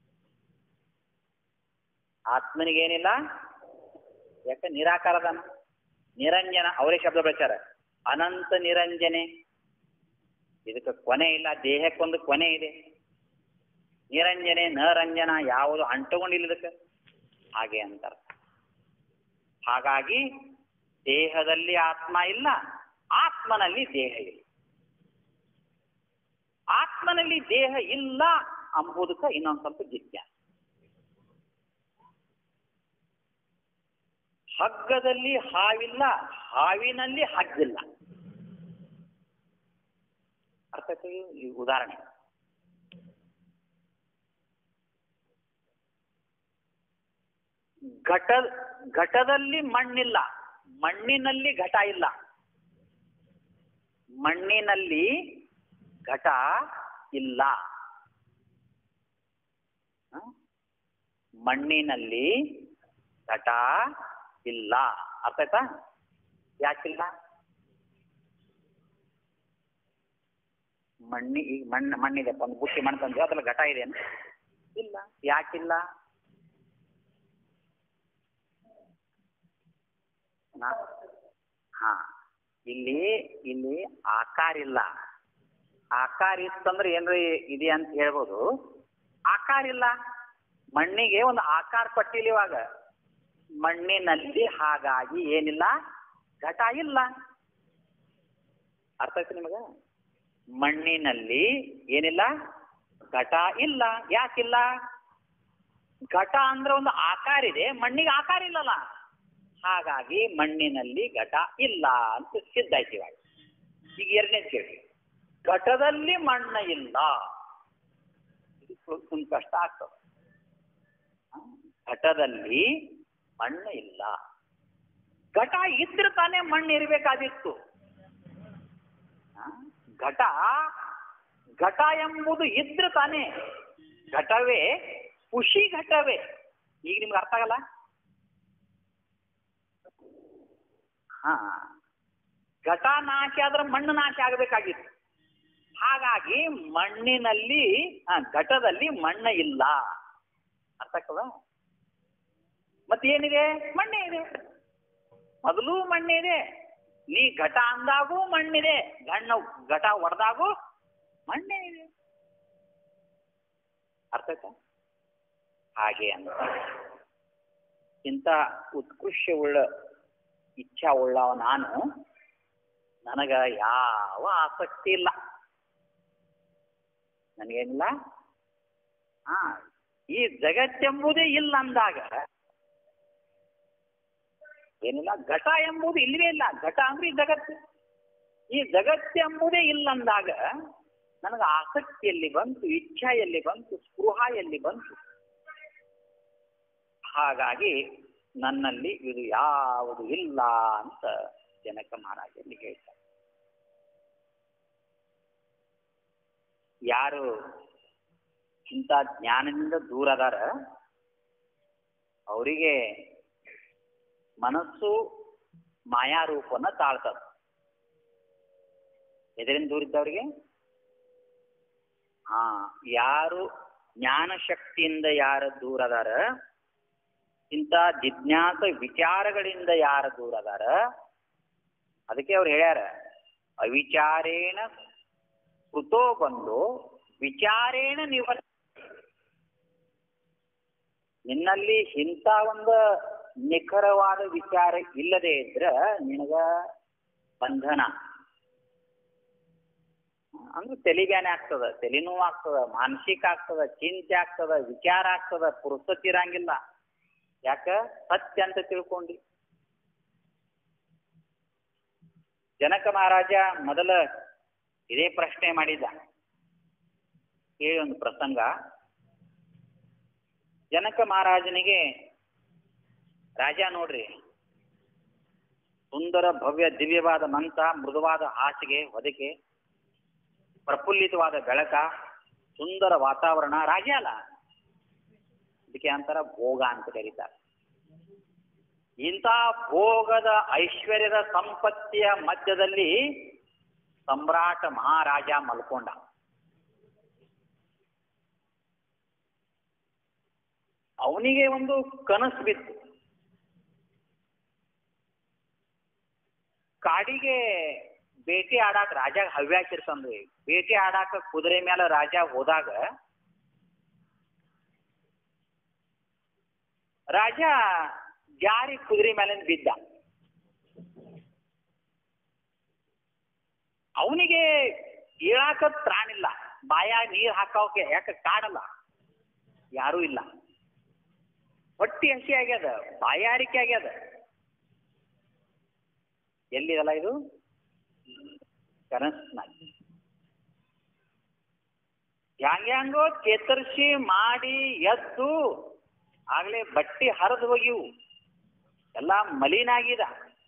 ಆತ್ಮನಿಗೇನಿಲ್ಲ ಯಾಕೆ ನಿರಾಕಾರದಾನ ನಿರಂಜನ ಅವರೇ ಶಬ್ದ ಬಳಸ್ಯಾರ ಅನಂತ ನಿರಂಜನೆ ಇದಕ್ಕೆ ಕೊನೆ ಇಲ್ಲ ದೇಹಕ್ಕೊಂದು ಕೊನೆ ಇದೆ ನಿರಂಜನೆ ನರಂಜನ ಯಾವುದು ಅಂಟುಕೊಂಡಿಲ್ಲ ಇದಕ್ಕೆ ಹಾಗೆ ಅಂತಾರ ಹಾಗಾಗಿ ದೇಹದಲ್ಲಿ ಆತ್ಮ ಇಲ್ಲ ಆತ್ಮನಲ್ಲಿ ದೇಹ ಇಲ್ಲ ಆತ್ಮನಲ್ಲಿ ದೇಹ ಇಲ್ಲ ಅಂಬುದಕ್ಕೆ ಇನ್ನೊಂದು ಸ್ವಲ್ಪ ಜಿಜ್ಞಾಸ ಹಗ್ಗದಲ್ಲಿ ಹಾವಿಲ್ಲ ಹಾವಿನಲ್ಲಿ ಹಗ್ಗಿಲ್ಲ ಅರ್ಥ ಆಗ್ತೈತಿ ಈ ಉದಾಹರಣೆ ಘಟ ಘಟದಲ್ಲಿ ಮಣ್ಣಿಲ್ಲ ಮಣ್ಣಿನಲ್ಲಿ ಘಟ ಇಲ್ಲ ಮಣ್ಣಿನಲ್ಲಿ ಘಟ ಇಲ್ಲ ಹ? ಮಣ್ಣಿನಲ್ಲಿ ಘಟ ಇಲ್ಲ ಅರ್ಥ ಆಯ್ತಾ ಯಾಕಿಲ್ಲ ಮಣ್ಣಿ ಈಗ ಮಣ್ಣು ಮಣ್ಣಿದೆ ಒಂದು ಬುಟ್ಟಿ ಮಣ್ಣು ತಂದ್ರೆ ಅದ್ರಲ್ಲಿ ಘಟ ಇದೆಯೇನು ಇಲ್ಲ ಯಾಕಿಲ್ಲ ನಾ- ಹಾ ಇಲ್ಲಿ ಇಲ್ಲಿ ಆಕಾರ ಇಲ್ಲ ಆಕಾರ ಇತ್ತಂದ್ರೆ ಏನ್ರಿ ಇದೆ ಅಂತ ಹೇಳ್ಬೋದು ಆಕಾರ ಇಲ್ಲ ಮಣ್ಣಿಗೆ ಒಂದು ಆಕಾರ ಪಟ್ಟಿಲ್ಲ ಇವಾಗ ಮಣ್ಣಿನಲ್ಲಿ ಹಾಗಾಗಿ ಏನಿಲ್ಲ ಘಟ ಇಲ್ಲ ಅರ್ಥ ಆಯ್ತು ನಿಮಗ ಮಣ್ಣಿನಲ್ಲಿ ಏನಿಲ್ಲ ಘಟ ಇಲ್ಲ ಯಾಕಿಲ್ಲ ಘಟ ಅಂದ್ರೆ ಒಂದು ಆಕಾರ ಇದೆ ಮಣ್ಣಿಗೆ ಆಕಾರ ಇಲ್ಲಲ್ಲ ಹಾಗಾಗಿ ಮಣ್ಣಿನಲ್ಲಿ ಘಟ ಇಲ್ಲ ಅಂತ ಸಿದ್ಧ ಆಯ್ತು ಇವಾಗ ಈಗ ಎರಡನೇ ಕೇಳಿ ಘಟದಲ್ಲಿ ಮಣ್ಣ ಇಲ್ಲ ಇದು ಸ್ವಲ್ಪ ಸ್ವಲ್ಪ ಕಷ್ಟ ಆಗ್ತದೆ ಹ? ಘಟದಲ್ಲಿ ಮಣ್ಣು ಇಲ್ಲ ಘಟ ಇದ್ರೆ ತಾನೇ ಮಣ್ಣು ಇರಬೇಕಾದಿತ್ತು ಘಟ ಘಟ ಎಂಬುದು ಇದ್ರೆ ತಾನೇ ಘಟವೇ ಖುಷಿ ಘಟವೇ ಈಗ ನಿಮ್ಗೆ ಅರ್ಥ ಆಗಲ್ಲ ಹಾ ಘಟ ನಾಶ ಆದ್ರೆ ಮಣ್ಣು ನಾಶ ಆಗಬೇಕಾಗಿತ್ತು ಹಾಗಾಗಿ ಮಣ್ಣಿನಲ್ಲಿ ಆ, ಘಟದಲ್ಲಿ ಮಣ್ಣ ಇಲ್ಲ ಅರ್ಥ ಆಗ್ತದ ಮತ್ತೇನಿದೆ ಮಣ್ಣೆ ಇದೆ ಮೊದಲು ಮಣ್ಣೆ ಇದೆ ನೀ ಘಟ ಅಂದಾಗೂ ಮಣ್ಣಿದೆ ಗಣ್ಣ ಘಟ ಹೊಡೆದಾಗೂ ಮಣ್ಣೆ ಇದೆ ಅರ್ಥ ಆಯ್ತಾ ಹಾಗೆ ಅಂತ ಇಂಥ ಉತ್ಕೃಷ್ಟವುಳ್ಳ ಇಚ್ಛಾ ಉಳ್ಳವ ನಾನು ನನಗ ಯಾವ ಆಸಕ್ತಿ ಇಲ್ಲ ನನಗೇನಿಲ್ಲ ಹಾ ಈ ಜಗತ್ತೆಂಬುದೇ ಇಲ್ಲ ಅಂದಾಗ ಏನಿಲ್ಲ ಘಟ ಎಂಬುದು ಇಲ್ಲವೇ ಇಲ್ಲ ಘಟ ಅಂದ್ರೆ ಈ ಜಗತ್ತು ಈ ಜಗತ್ತೆಂಬುದೇ ಇಲ್ಲ ಅಂದಾಗ ನನಗೆ ಆಸಕ್ತಿ ಎಲ್ಲಿ ಬಂತು ಇಚ್ಛಾ ಎಲ್ಲಿ ಬಂತು ಸ್ಪೃಹ ಎಲ್ಲಿ ಬಂತು ಹಾಗಾಗಿ ನನ್ನಲ್ಲಿ ಇದು ಯಾವುದು ಇಲ್ಲ ಅಂತ ಜನಕ ಮಹಾರಾಜಲ್ಲಿ ಹೇಳ್ತಾರೆ ಯಾರು ಇಂಥ ಜ್ಞಾನದಿಂದ ದೂರ ಅದಾರ ಅವರಿಗೆ ಮನಸ್ಸು ಮಾಯಾರೂಪನ್ನ ತಾಳ್ತದ ಎದರಿಂದ ದೂರ ಇದ್ದವರಿಗೆ ಹಾ ಯಾರು ಜ್ಞಾನ ಶಕ್ತಿಯಿಂದ ಯಾರು ದೂರ ಅದಾರ ಇಂಥ ಜಿಜ್ಞಾಸ ವಿಚಾರಗಳಿಂದ ಯಾರು ದೂರ ಅದಾರ ಅದಕ್ಕೆ ಅವ್ರು ಹೇಳ್ಯಾರ ಅವಿಚಾರೇಣ ಕೃತೋ ಬಂದು ವಿಚಾರೇಣ ನಿವರ್ ನಿನ್ನಲ್ಲಿ ಇಂಥ ಒಂದು ನಿಖರವಾದ ವಿಚಾರ ಇಲ್ಲದೆ ಇದ್ರ ನಿನಗ ಬಂಧನ ಅಂದ್ರೆ ತಲೆಬ್ಯಾನೆ ಆಗ್ತದ ತಲೆನೋವು ಆಗ್ತದ ಮಾನಸಿಕ ಆಗ್ತದ ಚಿಂತೆ ಆಗ್ತದ ವಿಚಾರ ಆಗ್ತದ ಪುರುಸತ್ ಇರಂಗಿಲ್ಲ ಯಾಕ ಸತ್ಯ ಅಂತ ತಿಳ್ಕೊಂಡಿ ಜನಕ ಮಹಾರಾಜ ಮೊದಲ ಇದೇ ಪ್ರಶ್ನೆ ಮಾಡಿದ್ದ ಹೇಳಿ ಒಂದು ಪ್ರಸಂಗ ಜನಕ ಮಹಾರಾಜನಿಗೆ ರಾಜ ನೋಡ್ರಿ ಸುಂದರ ಭವ್ಯ ದಿವ್ಯವಾದ ಮಂತ ಮೃದುವಾದ ಹಾಸಿಗೆ ಹೊದಿಕೆ ಪ್ರಫುಲ್ಲಿತವಾದ ಬೆಳಕ ಸುಂದರ ವಾತಾವರಣ ರಾಜ ಅಲ್ಲ ಇದಕ್ಕೆ ಅಂತಾರ ಭೋಗ ಅಂತ ಕರೀತಾರೆ ಇಂಥ ಭೋಗದ ಐಶ್ವರ್ಯದ ಸಂಪತ್ತಿಯ ಮಧ್ಯದಲ್ಲಿ ಸಮ್ರಾಟ ಮಹಾರಾಜ ಮಲ್ಕೊಂಡ ಅವನಿಗೆ ಒಂದು ಕನಸು ಬಿತ್ತು ಕಾಡಿಗೆ ಬೇಟೆ ಆಡಾಕ ರಾಜ ಹವ್ಯಾಸ ಇರ್ತಂದ್ರಿ ಬೇಟೆ ಆಡಾಕ ಕುದುರೆ ಮೇಲೆ ರಾಜ ಹೋದಾಗ ರಾಜ ಜಾರಿ ಕುದುರೆ ಮೇಲಿಂದ ಬಿದ್ದ ಅವನಿಗೆ ಏಳಾಕ ತ್ರಾಣಿಲ್ಲ ಬಾಯಾಗ ನೀರ್ ಹಾಕೋಕೆ ಯಾಕೆ ಕಾಡಲ್ಲ ಯಾರೂ ಇಲ್ಲ ಹೊಟ್ಟಿ ಹಸಿ ಆಗ್ಯದ ಬಾಯಾರಿಕೆ ಆಗ್ಯದ ಎಲ್ಲಿದಲ್ಲ ಇದು ಕನಸ್ನಾಗ ಹ್ಯಾಂಗ್ಯಾಂಗೋ ಚೇತರಿಸಿ ಮಾಡಿ ಎದ್ದು ಆಗ್ಲೇ ಬಟ್ಟಿ ಹರಿದು ಹೋಗಿವು ಎಲ್ಲ ಮಲಿನಾಗಿದ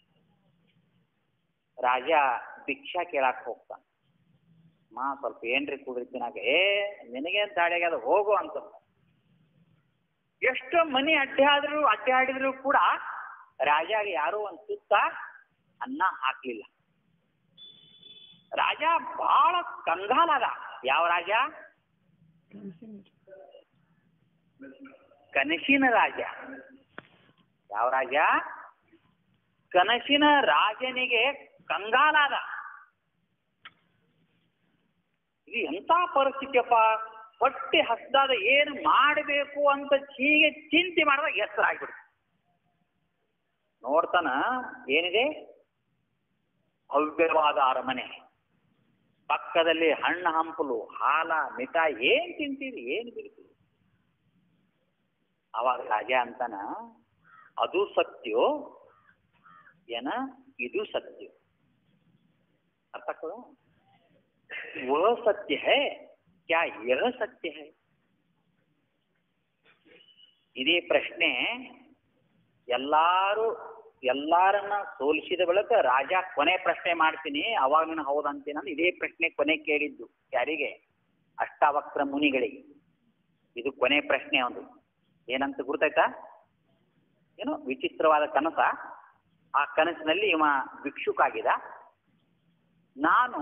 ರಾಜ ಭಿಕ್ಷಾ ಕೇಳಾಕ್ ಹೋಗ್ತಾನ ಮಾ ಸ್ವಲ್ಪ ಏನ್ರಿ ಕುಡ್ರಿ ತಿನ್ನಾಕ ಏ ನಿನಗೇನ್ ತಾಳ್ಯಾಗ್ಯದ ಹೋಗು ಅಂತ ಎಷ್ಟು ಮನಿ ಅಡ್ಡಾದ್ರು ಅಡ್ಡಾಡಿದ್ರು ಕೂಡ ರಾಜಾಗ ಯಾರೋ ಒಂದ್ ಸುತ್ತ ಅನ್ನ ಹಾಕ್ಲಿಲ್ಲ ರಾಜ ಬಹಳ ಕಂಗಾಲದ ಯಾವ ರಾಜ ಕನಸಿನ ರಾಜ ಯಾವ ರಾಜ ಕನಸಿನ ರಾಜನಿಗೆ ಕಂಗಾಲಾದ ಇದು ಎಂತ ಪರಿಸ್ಥಿತಿಯಪ್ಪ ಹೊಟ್ಟೆ ಹಸ್ದಾದ ಏನು ಮಾಡಬೇಕು ಅಂತ ಹೀಗೆ ಚಿಂತೆ ಮಾಡಿದಾಗ ಎತ್ತರ ಆಗ್ಬಿಡ್ತು ನೋಡ್ತಾನ ಏನಿದೆ ಭವ್ಯವಾದ ಅರಮನೆ ಪಕ್ಕದಲ್ಲಿ ಹಣ್ಣು ಹಂಪಲು ಹಾಲ ಮಿಠಾಯಿ ಏನ್ ತಿಂತೀರಿ ಏನ್ ಬಿಡ್ತೀರಿ ಅವಾಗ ರಾಜ ಅಂತಾನ ಅದು ಸತ್ಯೋ ಏನ ಇದು ಸತ್ಯ ಅರ್ಥ ಆಗ್ತದ वह सत्य है क्या यह सत्य है ಇದೇ ಪ್ರಶ್ನೆ ಎಲ್ಲಾರು ಎಲ್ಲಾರನ್ನ ಸೋಲಿಸಿದ ಬಳಿಕ ರಾಜ ಕೊನೆ ಪ್ರಶ್ನೆ ಮಾಡ್ತೀನಿ ಅವಾಗ ನಾನು ಹೌದಂತೀನಿ ಅಂದ್ರೆ ಇದೇ ಪ್ರಶ್ನೆ ಕೊನೆ ಕೇಳಿದ್ದು ಯಾರಿಗೆ ಅಷ್ಟಾವಕ್ರ ಮುನಿಗಳಿಗೆ ಇದು ಕೊನೆ ಪ್ರಶ್ನೆ ಒಂದು ಏನಂತ ಗುರ್ತಾಯ್ತಾ ಏನು ವಿಚಿತ್ರವಾದ ಕನಸ ಆ ಕನಸಿನಲ್ಲಿ ಇವ ಭಿಕ್ಷುಕಾಗಿದ ನಾನು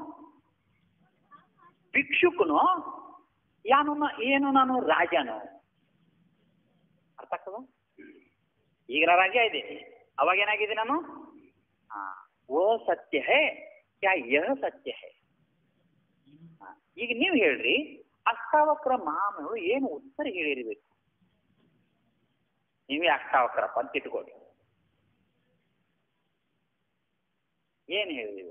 ಭಿಕ್ಷುಕನು ಯಾನು ಏನು ನಾನು ರಾಜನು ಅರ್ಥ ಆಗ್ತದ ಈಗ ನಾ ರಾಜ ಇದ್ದೀನಿ ಅವಾಗ ಏನಾಗಿದೆ ನಾನು ಹಾ ಓ ಸತ್ಯ ಹೇ ಕ್ಯಾ ಯಹ ಸತ್ಯ ಹೇ ಹಾ, ಈಗ ನೀವು ಹೇಳ್ರಿ ಅಷ್ಟಾವಕ್ರ ಮಹಾಮರು ಏನು ಉತ್ತರ ಹೇಳಿರ್ಬೇಕು ನೀವೇ ಅಷ್ಟಾವಕ್ರಪ್ಪ ಅಂತ ಇಟ್ಕೊಳ್ಳಿ ಏನು ಹೇಳಿರ್ಬೇಕು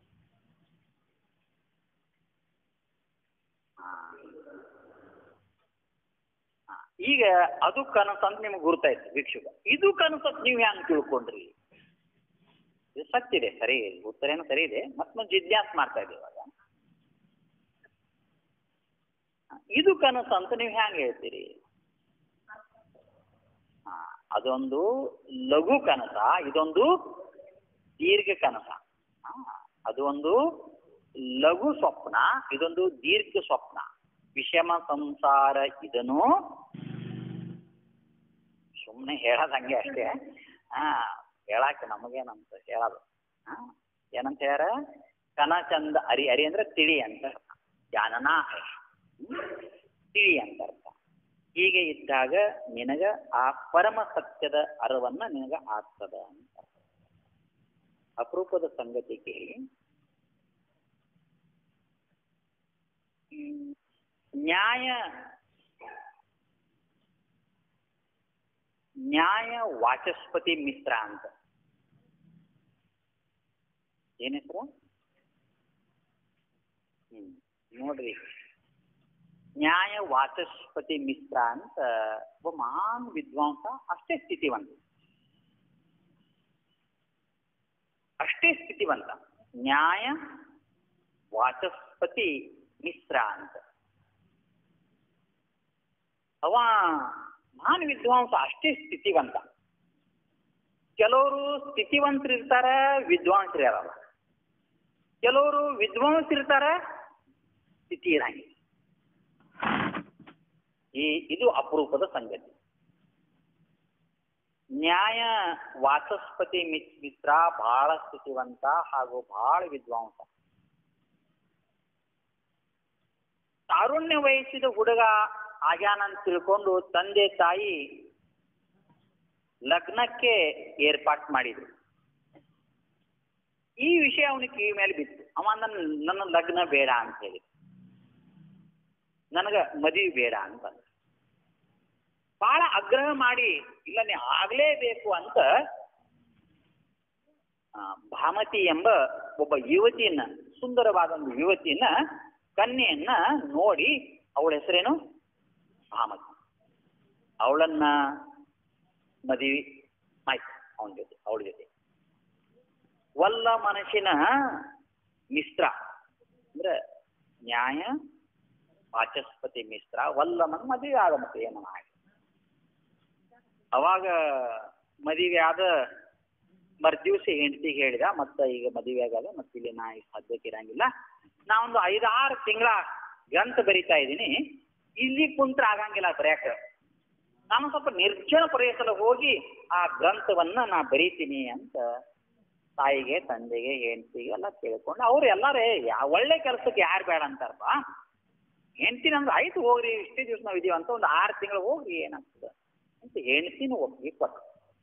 ಹಾ. ಹಾ. ಈಗ ಅದು ಕನಸು ಅಂತ ನಿಮ್ಗೆ ಗುರ್ತಾಯ್ತು ಭಿಕ್ಷುಕ ಇದು ಕನಸು ಅಂತ ನೀವು ಹೆಂಗ್ ತಿಳ್ಕೊಂಡ್ರಿ ಇದು ಸತ್ಯ ಇದೆ ಸರಿ ಇದೆ ಉತ್ತರ ಏನು ಸರಿ ಇದೆ ಮತ್ತೆ ಜಿಜ್ಞಾಸ ಮಾಡ್ತಾ ಇದ್ದೀವಿ ಇವಾಗ ಹಾ, ಇದು ಕನಸು ಅಂತ ನೀವು ಹೆಂಗ್ ಹೇಳ್ತೀರಿ ಹಾ, ಅದೊಂದು ಲಘು ಕನಸ ಇದೊಂದು ದೀರ್ಘ ಕನಸ ಹಾ, ಅದು ಒಂದು ಲಘು ಸ್ವಪ್ನ ಇದೊಂದು ದೀರ್ಘ ಸ್ವಪ್ನ ವಿಷಮ ಸಂಸಾರ ಇದನ್ನು ಸುಮ್ಮನೆ ಹೇಳೋದು ಹಂಗೆ ಅಷ್ಟೇ ಹಾ ಹೇಳಾಕ ನಮಗೇನಂತ ಹೇಳೋದು ಹಾ ಏನಂತ ಹೇಳ್ಯಾರ ಕನ ಚಂದ ಅರಿ ಅರಿ ಅಂದ್ರೆ ತಿಳಿ ಅಂತ ಅರ್ಥ. ಜಾನನ ಹೈ. ಹ್ಮ್? ತಿಳಿ ಅಂತ ಅರ್ಥ ಹೀಗೆ ಇದ್ದಾಗ ನಿನಗ ಆ ಪರಮ ಸತ್ಯದ ಅರಿವನ್ನ ನಿನಗ ಆಗ್ತದ ಅಂತ ಅಪರೂಪದ ಸಂಗತಿಗೆ ಹ್ಮ್, ನ್ಯಾಯ ನ್ಯಾಯ ವಾಚಸ್ಪತಿ ಮಿತ್ರ ಅಂತ ಏನ್ ಹೆಸರು ಹ್ಮ್ ನೋಡ್ರಿ ನ್ಯಾಯ ವಾಚಸ್ಪತಿ ಮಿತ್ರ ಅಂತ ಒಬ್ಬ ಮಹಾನ್ ವಿದ್ವಾಂಸ ಅಷ್ಟೇ ಸ್ಥಿತಿವಂತ ಅಷ್ಟೇ ಸ್ಥಿತಿವಂತ ನ್ಯಾಯ ವಾಚಸ್ಪತಿ ಮಿಶ್ರ ಅಂತ ಅವ ಮಹಾನ್ ವಿದ್ವಾಂಸ ಅಷ್ಟೇ ಸ್ಥಿತಿವಂತ ಕೆಲವರು ಸ್ಥಿತಿವಂತರು ಇರ್ತಾರ ವಿದ್ವಾಂಸರು ಇರಲ್ಲ ಕೆಲವರು ವಿದ್ವಾಂಸರು ಇರ್ತಾರ ಸ್ಥಿತಿ ಇರಂಗಿಲ್ಲ ಈ ಇದು ಅಪರೂಪದ ಸಂಗತಿ ನ್ಯಾಯ ವಾಚಸ್ಪತಿ ಮಿತ್- ಮಿತ್ರ ಬಹಳ ಸ್ಥಿತಿವಂತ ಹಾಗೂ ಬಹಳ ವಿದ್ವಾಂಸ ತಾರುಣ್ಯ ವಯಸ್ಸಿದ ಹುಡುಗ ಆಗ್ಯಾನಂತ ತಿಳ್ಕೊಂಡು ತಂದೆ ತಾಯಿ ಲಗ್ನಕ್ಕೆ ಏರ್ಪಾಟ್ ಮಾಡಿದ್ರು ಈ ವಿಷಯ ಅವನಿಗೆ ಕಿವಿ ಮೇಲೆ ಬಿತ್ತು ಅವ ನನ್ನ ನನ್ನ ಲಗ್ನ ಬೇಡ ಅಂತ ಹೇಳಿ ನನಗ ಮದುವೆ ಬೇಡ ಅಂತ ಅಂದ. ಬಹಳ ಆಗ್ರಹ ಮಾಡಿ ಇಲ್ಲ ನೀ ಆಗ್ಲೇಬೇಕು ಅಂತ ಆ, ಭಾಮತಿ ಎಂಬ ಒಬ್ಬ ಯುವತಿಯನ್ನ ಸುಂದರವಾದ ಒಂದು ಯುವತಿಯನ್ನ ಕನ್ಯೆಯನ್ನ ನೋಡಿ ಅವಳ ಹೆಸರೇನು ಭಾಮತಿ ಅವಳನ್ನ ಮದುವೆ ಆಯ್ತು ಅವನ ಜೊತೆ ಅವಳ ಜೊತೆ ವಲ್ಲ ಮನಸ್ಸಿನ ಮಿಶ್ರ ಅಂದ್ರೆ ನ್ಯಾಯ ವಾಚಸ್ಪತಿ ಮಿಶ್ರ ವಲ್ಲಮನ್ ಮದುವೆ ಆದ ಮತ್ತೆ ಏನು ಮಾಡಿ ಅವಾಗ ಮದುವೆ ಆದ ಮರ್ದಿವ್ಸ ಹೆಂಡತಿಗೆ ಹೇಳಿದ ಮತ್ತೆ ಈಗ ಮದುವೆ ಆಗಲ್ಲ ಮತ್ತೆ ಇಲ್ಲಿ ನಾ ಈಗ ಸದ್ಯಕ್ಕೆ ಇರಂಗಿಲ್ಲ ನಾ ಒಂದು ಐದಾರು ತಿಂಗಳ ಗ್ರಂಥ ಬರಿತಾ ಇದ್ದೀನಿ ಇಲ್ಲಿ ಕುಂತ್ರ ಆಗಂಗಿಲ್ಲ ಬರ್ಯಾಕ ನಾನು ಸ್ವಲ್ಪ ನಿರ್ಜನ ಪ್ರದೇಶದಲ್ಲಿ ಹೋಗಿ ಆ ಗ್ರಂಥವನ್ನ ನಾ ಬರೀತೀನಿ ಅಂತ ತಾಯಿಗೆ ತಂದೆಗೆ ಹೆಂಡತಿಗೆ ಎಲ್ಲ ಕೇಳ್ಕೊಂಡು ಅವ್ರು ಎಲ್ಲರೇ ಯಾ ಒಳ್ಳೆ ಕೆಲಸಕ್ಕೆ ಯಾರು ಬೇಡ ಅಂತಾರಪ್ಪ ಹೆಂಡ್ತಿ ನಮ್ದು ಆಯ್ತು ಹೋಗ್ರಿ ಇಷ್ಟೇ ದಿವಸ ನಾವು ಇದೀವಿ ಅಂತ ಒಂದು ಆರು ತಿಂಗಳು ಹೋಗ್ರಿ ಏನಾಗ್ತದೆ ಅಂತ ಹೆಂಡ್ತಿನೂ ಒಪ್ಪಿಗೆ ಕೊಟ್ಟು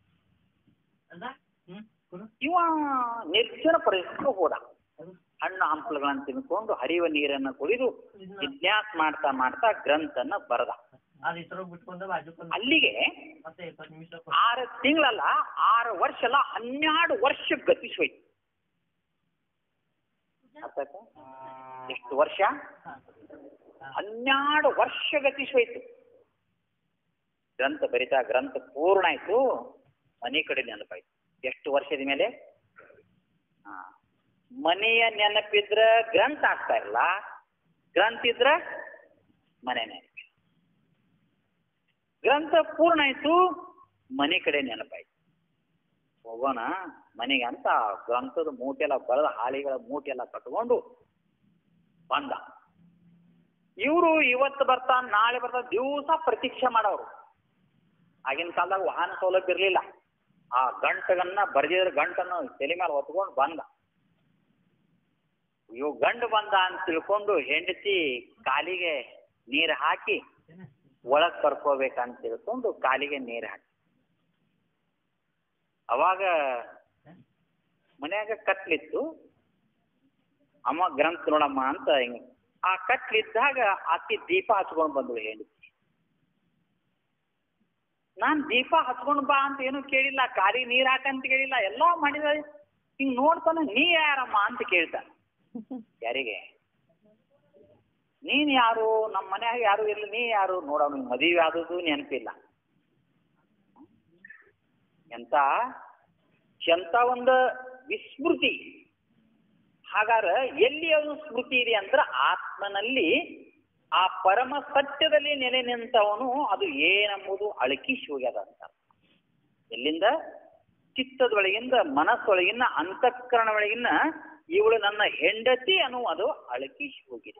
ಇವ ನಿರ್ಜನ ಪ್ರದೇಶಕ್ಕೆ ಹೋದ ಹಣ್ಣು ಹಂಪಲುಗಳನ್ನು ತಿನ್ಕೊಂಡು ಹರಿಯುವ ನೀರನ್ನು ಕುಡಿದು ಜಿಜ್ಞಾಸ ಮಾಡ್ತಾ ಮಾಡ್ತಾ ಗ್ರಂಥನ ಬರೆದ ಅದು ಇತರ ಬಿಟ್ಕೊಂಡು ಬಾಜುಕೊಂಡು ಅಲ್ಲಿಗೆ ಮತ್ತೆ ಇಪ್ಪತ್ತು ನಿಮಿಷ ಆರು ತಿಂಗಳಲ್ಲ ಆರು ವರ್ಷ ಅಲ್ಲ ಹನ್ನೆರಡು ವರ್ಷ ಗತಿಸೋಯ್ತು ಅರ್ಥಾಯ್ತಾ? ಎಷ್ಟು ವರ್ಷ ಹನ್ನೆರಡು ವರ್ಷ ಗತಿಸೋಯ್ತು ಗ್ರಂಥ ಬರಿತಾ ಗ್ರಂಥ ಪೂರ್ಣ ಆಯ್ತು ಮನೆ ಕಡೆ ನೆನಪಾಯ್ತು ಎಷ್ಟು ವರ್ಷದ ಮೇಲೆ ಹಾ ಮನೆಯ ನೆನಪಿದ್ರ ಗ್ರಂಥ ಆಗ್ತಾ ಇಲ್ಲ ಗ್ರಂಥ ಇದ್ರ ಮನೆ ನೆನಪು ಗ್ರಂಥ ಪೂರ್ಣ ಆಯ್ತು ಮನೆ ಕಡೆ ನೆನಪಾಯ್ತು ಹೋಗೋಣ ಮನೆಗೆ ಅಂತ ಗ್ರಂಥದ ಮೂಟೆಲ್ಲ ಬರೆದ ಹಾಳಿಗಳ ಮೂಟೆ ಎಲ್ಲ ಕಟ್ಕೊಂಡು ಬಂದ ಇವರು ಇವತ್ತು ಬರ್ತಾನ ನಾಳೆ ಬರ್ತಾನ ದಿವಸ ಪ್ರತೀಕ್ಷೆ ಮಾಡೋರು ಆಗಿನ ಕಾಲದಾಗ ವಾಹನ ಸೌಲಭ್ಯ ಇರಲಿಲ್ಲ ಆ ಗಂಟಗನ್ನ ಬರ್ದಿದ್ರ ಗಂಟನ್ನು ತಲೆ ಮೇಲೆ ಹೊತ್ಕೊಂಡು ಬಂದ ಇವ್ ಗಂಡು ಬಂದ ಅಂತ ತಿಳ್ಕೊಂಡು ಹೆಂಡತಿ ಕಾಲಿಗೆ ನೀರು ಹಾಕಿ ಒಳಗ್ ಕರ್ಕೋಬೇಕಂತ ತಿಳ್ಕೊಂಡು ಕಾಲಿಗೆ ನೀರು ಹಾಕಿ ಅವಾಗ ಮನ್ಯಾಗ ಕತ್ಲಿತ್ತು ಅಮ್ಮ ಗ್ರಂಥ ನೋಡಮ್ಮ ಅಂತ ಹಿಂಗ ಆ ಕತ್ಲಿದ್ದಾಗ ಆಕಿ ದೀಪ ಹಚ್ಕೊಂಡ್ ಬಂದ್ಳು ಹೆಂಡತಿ ನಾನ್ ದೀಪ ಹಚ್ಕೊಂಡ್ ಬಾ ಅಂತ ಏನು ಕೇಳಿಲ್ಲ ಕಾಲಿ ನೀರ್ ಹಾಕಂತ ಕೇಳಿಲ್ಲ ಎಲ್ಲಾ ಮಾಡಿದ ಹಿಂಗ್ ನೋಡ್ತಾನ ನೀ ಯಾರಮ್ಮ ಅಂತ ಕೇಳ್ತಾನ ಯಾರಿಗೆ ನೀನ್ ಯಾರು ನಮ್ಮ ಮನ್ಯಾಗ ಯಾರು ಇಲ್ಲ ನೀ ಯಾರು ನೋಡೋಣ ಮದುವೆ ಆದದ್ದು ನೆನಪಿಲ್ಲ ಎಂತ ಎಂತ ಒಂದು ವಿಸ್ಮೃತಿ ಹಾಗಾದ್ರೆ ಎಲ್ಲಿ ಅದು ಸ್ಮೃತಿ ಇದೆ ಅಂದ್ರೆ ಆತ್ಮನಲ್ಲಿ ಆ ಪರಮ ಸತ್ಯದಲ್ಲಿ ನೆಲೆ ನಿಂತವನು ಅದು ಏನೆಂಬುದು ಅಳಕಿಸಿ ಹೋಗ್ಯದ ಅಂತ ಎಲ್ಲಿಂದ ಚಿತ್ತದೊಳಗಿಂದ ಮನಸ್ಸೊಳಗಿನ ಅಂತಃಕರಣ ಒಳಗಿನ ಇವಳು ನನ್ನ ಹೆಂಡತಿ ಅನ್ನುವುದು ಅಳಕಿಸಿ ಹೋಗಿದೆ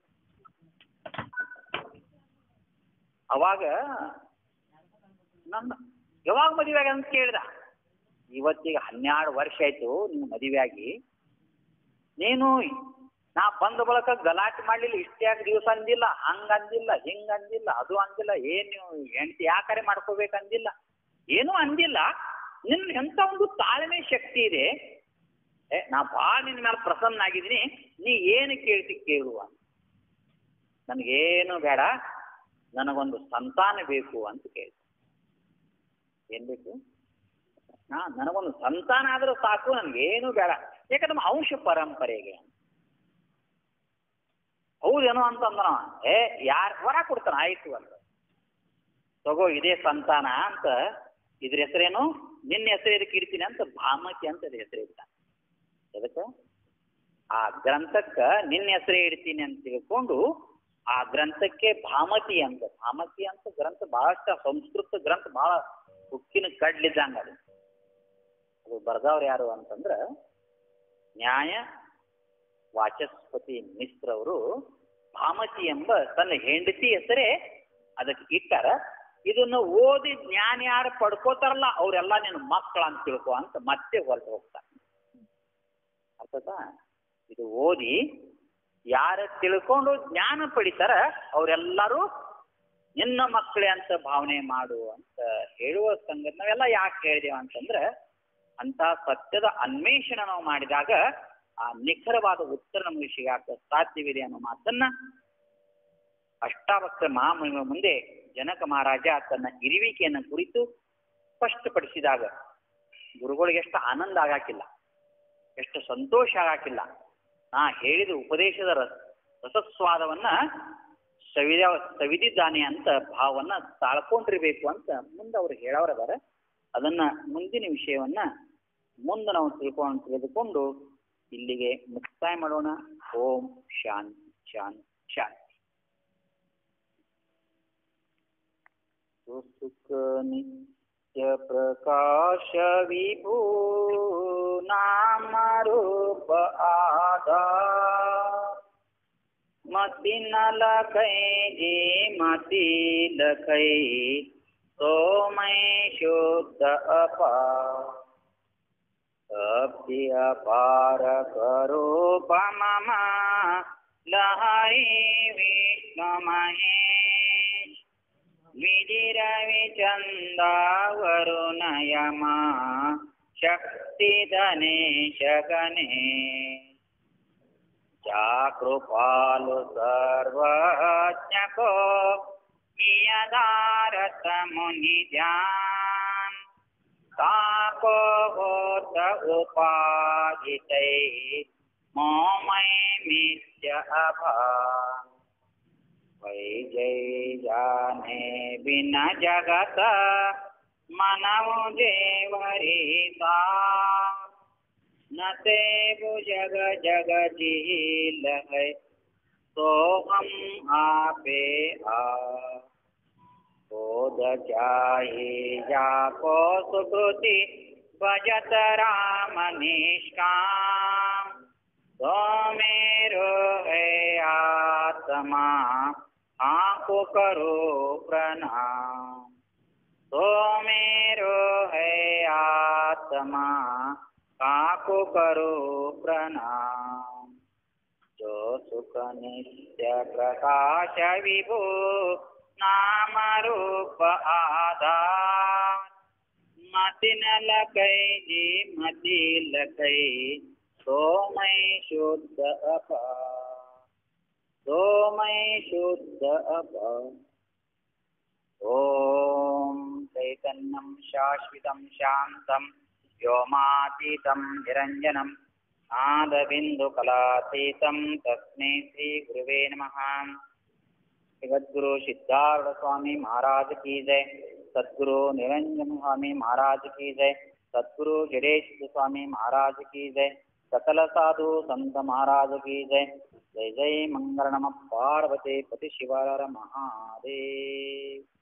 ಅವಾಗ ನನ್ನ ಯಾವಾಗ ಮದುವೆ ಆಗ ಅಂತ ಕೇಳ್ದ ಇವತ್ತಿಗೆ ಹನ್ನೆರಡು ವರ್ಷ ಆಯ್ತು ನಿನ್ನ ಮದುವೆ ಆಗಿ ನೀನು ನಾ ಬಂದ ಬಳಕ ಗಲಾಟೆ ಮಾಡ್ಲಿಲ್ಲ ಇಷ್ಟ್ಯಾಕ ದಿವಸ ಅಂದಿಲ್ಲ ಹಂಗ ಅಂದಿಲ್ಲ ಹಿಂಗ ಅಂದಿಲ್ಲ ಅದು ಅಂದಿಲ್ಲ ಏನ್ ನೀವು ಹೆಂಡತಿ ಯಾಕಾರೆ ಮಾಡ್ಕೋಬೇಕಂದಿಲ್ಲ ಏನೂ ಅಂದಿಲ್ಲ ನಿನ್ ಎಂತ ಒಂದು ತಾಳ್ಮೆ ಶಕ್ತಿ ಇದೆ ಏ ನಾ ಭಾಳ ನಿನ್ನ ಮೇಲೆ ಪ್ರಸನ್ನ ಆಗಿದ್ದೀನಿ ನೀ ಏನು ಕೇಳ್ತಿ ಕೇಳುವ ನನಗೇನು ಬೇಡ ನನಗೊಂದು ಸಂತಾನ ಬೇಕು ಅಂತ ಕೇಳಿ ಏನ್ ಬೇಕು ಹಾ ನನಗೊಂದು ಸಂತಾನ ಆದ್ರೂ ಸಾಕು ನನಗೇನು ಬೇಡ ಯಾಕಂದ್ರೆ ನಮ್ಮ ಅಂಶ ಪರಂಪರೆಗೆ ಹೌದೇನೋ ಅಂತಂದ್ರ ಏ ಯಾರು ಹೊರ ಕೊಡ್ತಾನ ಆಯ್ತು ಅಂತ ತಗೋ ಇದೇ ಸಂತಾನ ಅಂತ ಇದ್ರ ಹೆಸರೇನು ನಿನ್ನ ಹೆಸರು ಇದಕ್ಕೆ ಇಡ್ತೀನಿ ಅಂತ ಭಾಮತಿ ಅಂತ ಇದ್ರ ಹೆಸರು ಇಡ್ತಾನೆ ಎದಕ್ಕೆ ಆ ಗ್ರಂಥಕ್ಕ ನಿನ್ನ ಹೆಸರೇ ಇಡ್ತೀನಿ ಅಂತ ತಿಳ್ಕೊಂಡು ಆ ಗ್ರಂಥಕ್ಕೆ ಭಾಮತಿ ಅಂತ ಭಾಮತಿ ಅಂತ ಗ್ರಂಥ ಬಹಳಷ್ಟು ಸಂಸ್ಕೃತ ಗ್ರಂಥ ಬಹಳ ಉಕ್ಕಿನ ಕಡ್ಲಿದ್ದಂಗ ಅದು ಅದು ಬರ್ದವ್ರು ಯಾರು ಅಂತಂದ್ರ ನ್ಯಾಯ ವಾಚಸ್ಪತಿ ಮಿಶ್ರ ಅವರು ಭಾಮತಿ ಎಂಬ ತನ್ನ ಹೆಂಡತಿ ಹೆಸರೇ ಅದಕ್ಕೆ ಇಟ್ಟಾರ ಇದನ್ನು ಓದಿ ಜ್ಞಾನ ಯಾರು ಪಡ್ಕೋತಾರಲ್ಲ ಅವರೆಲ್ಲ ನಿನ್ನ ಮಕ್ಕಳ ಅಂತ ತಿಳ್ಕೊ ಅಂತ ಮತ್ತೆ ಹೊರಟು ಹೋಗ್ತಾರೆ ಅರ್ಥತಾ ಇದು ಓದಿ ಯಾರ ತಿಳ್ಕೊಂಡು ಜ್ಞಾನ ಪಡಿತಾರ ಅವರೆಲ್ಲರೂ ನಿನ್ನ ಮಕ್ಕಳೇ ಅಂತ ಭಾವನೆ ಮಾಡು ಅಂತ ಹೇಳುವ ಸಂಗತಿ ನಾವೆಲ್ಲ ಯಾಕೆ ಹೇಳಿದೇವ ಅಂತಂದ್ರೆ ಅಂತ ಸತ್ಯದ ಅನ್ವೇಷಣೆ ನಾವು ಮಾಡಿದಾಗ ಆ ನಿಖರವಾದ ಉತ್ತರ ನಮಗೆ ಸಿಗಾಕ ಸಾಧ್ಯವಿದೆ ಅನ್ನೋ ಮಾತನ್ನ ಅಷ್ಟಾವಕ್ರ ಮಹಾಮಹಿಮ ಮುಂದೆ ಜನಕ ಮಹಾರಾಜ ತನ್ನ ಇರುವಿಕೆಯನ್ನು ಕುರಿತು ಸ್ಪಷ್ಟಪಡಿಸಿದಾಗ ಗುರುಗಳಿಗೆ ಎಷ್ಟು ಆನಂದ ಆಗಾಕಿಲ್ಲ ಎಷ್ಟು ಸಂತೋಷ ಆಗಾಕಿಲ್ಲ ನಾ ಹೇಳಿದ ಉಪದೇಶದ ರಸ ರಸಸ್ವಾದವನ್ನ ಸವಿದ ಸವಿದಿದ್ದಾನೆ ಅಂತ ಭಾವನ್ನ ತಾಳ್ಕೊಂಡಿರ್ಬೇಕು ಅಂತ ಮುಂದೆ ಅವ್ರು ಹೇಳೋರದಾರ ಅದನ್ನ ಮುಂದಿನ ವಿಷಯವನ್ನ ಮುಂದೆ ನಾವು ತಿಳ್ಕೊಂಡು ತಿಳಿದುಕೊಂಡು ಇಲ್ಲಿಗೆ ಮುಕ್ತಾಯ ಮಾಡೋಣ ಓಂ ಶಾಂತಿ ಶಾಂತಿ ಶಾಂತಿ सुसुख नित्य प्रकाश विभू नाम रूप आधार मति न लखै जे मति लखै तो मैं शुद्ध अपार भक्ति अपार करो मम लहरी विष्णु महेश विजिर विचन्दा वरुण यमा शक्ति धनेश गणेश चाकृपालु सर्वज्ञ को नियदारत मुनि ध्यान ताको होत उपादितै मोमय मिथ्य अभान वै जय जाने बिन जगत मनव देवरीता न ते जग जग जील है तो हम आपे आ बोध चाहे जाको सुकृति भजत राम निष्काम तो मेरो है आत्मा आको करो प्रणाम तो मेरो है आत्मा काको करो प्रणाम जो सुख नित्य प्रकाश विभु नाम रूप आधार मति न लकै जी मति लकै तो मैं शुद्ध अपा तो मैं शुद्ध अपा ॐ चैतन्यं शाश्वतं शान्तं व्योमातीतं निरञ्जनं नादबिन्दुकलातीतं तस्मै श्रीगुरुवे नमः जगद्गुरु सिद्धार्थ स्वामी महाराज की जय सद्गुरु निरंजन स्वामी महाराज की जय सद्गुरु जडेश स्वामी महाराज की जय सकल साधु संत महाराज की जय जय जय मंगल नम पार्वती पति शिवर महादेव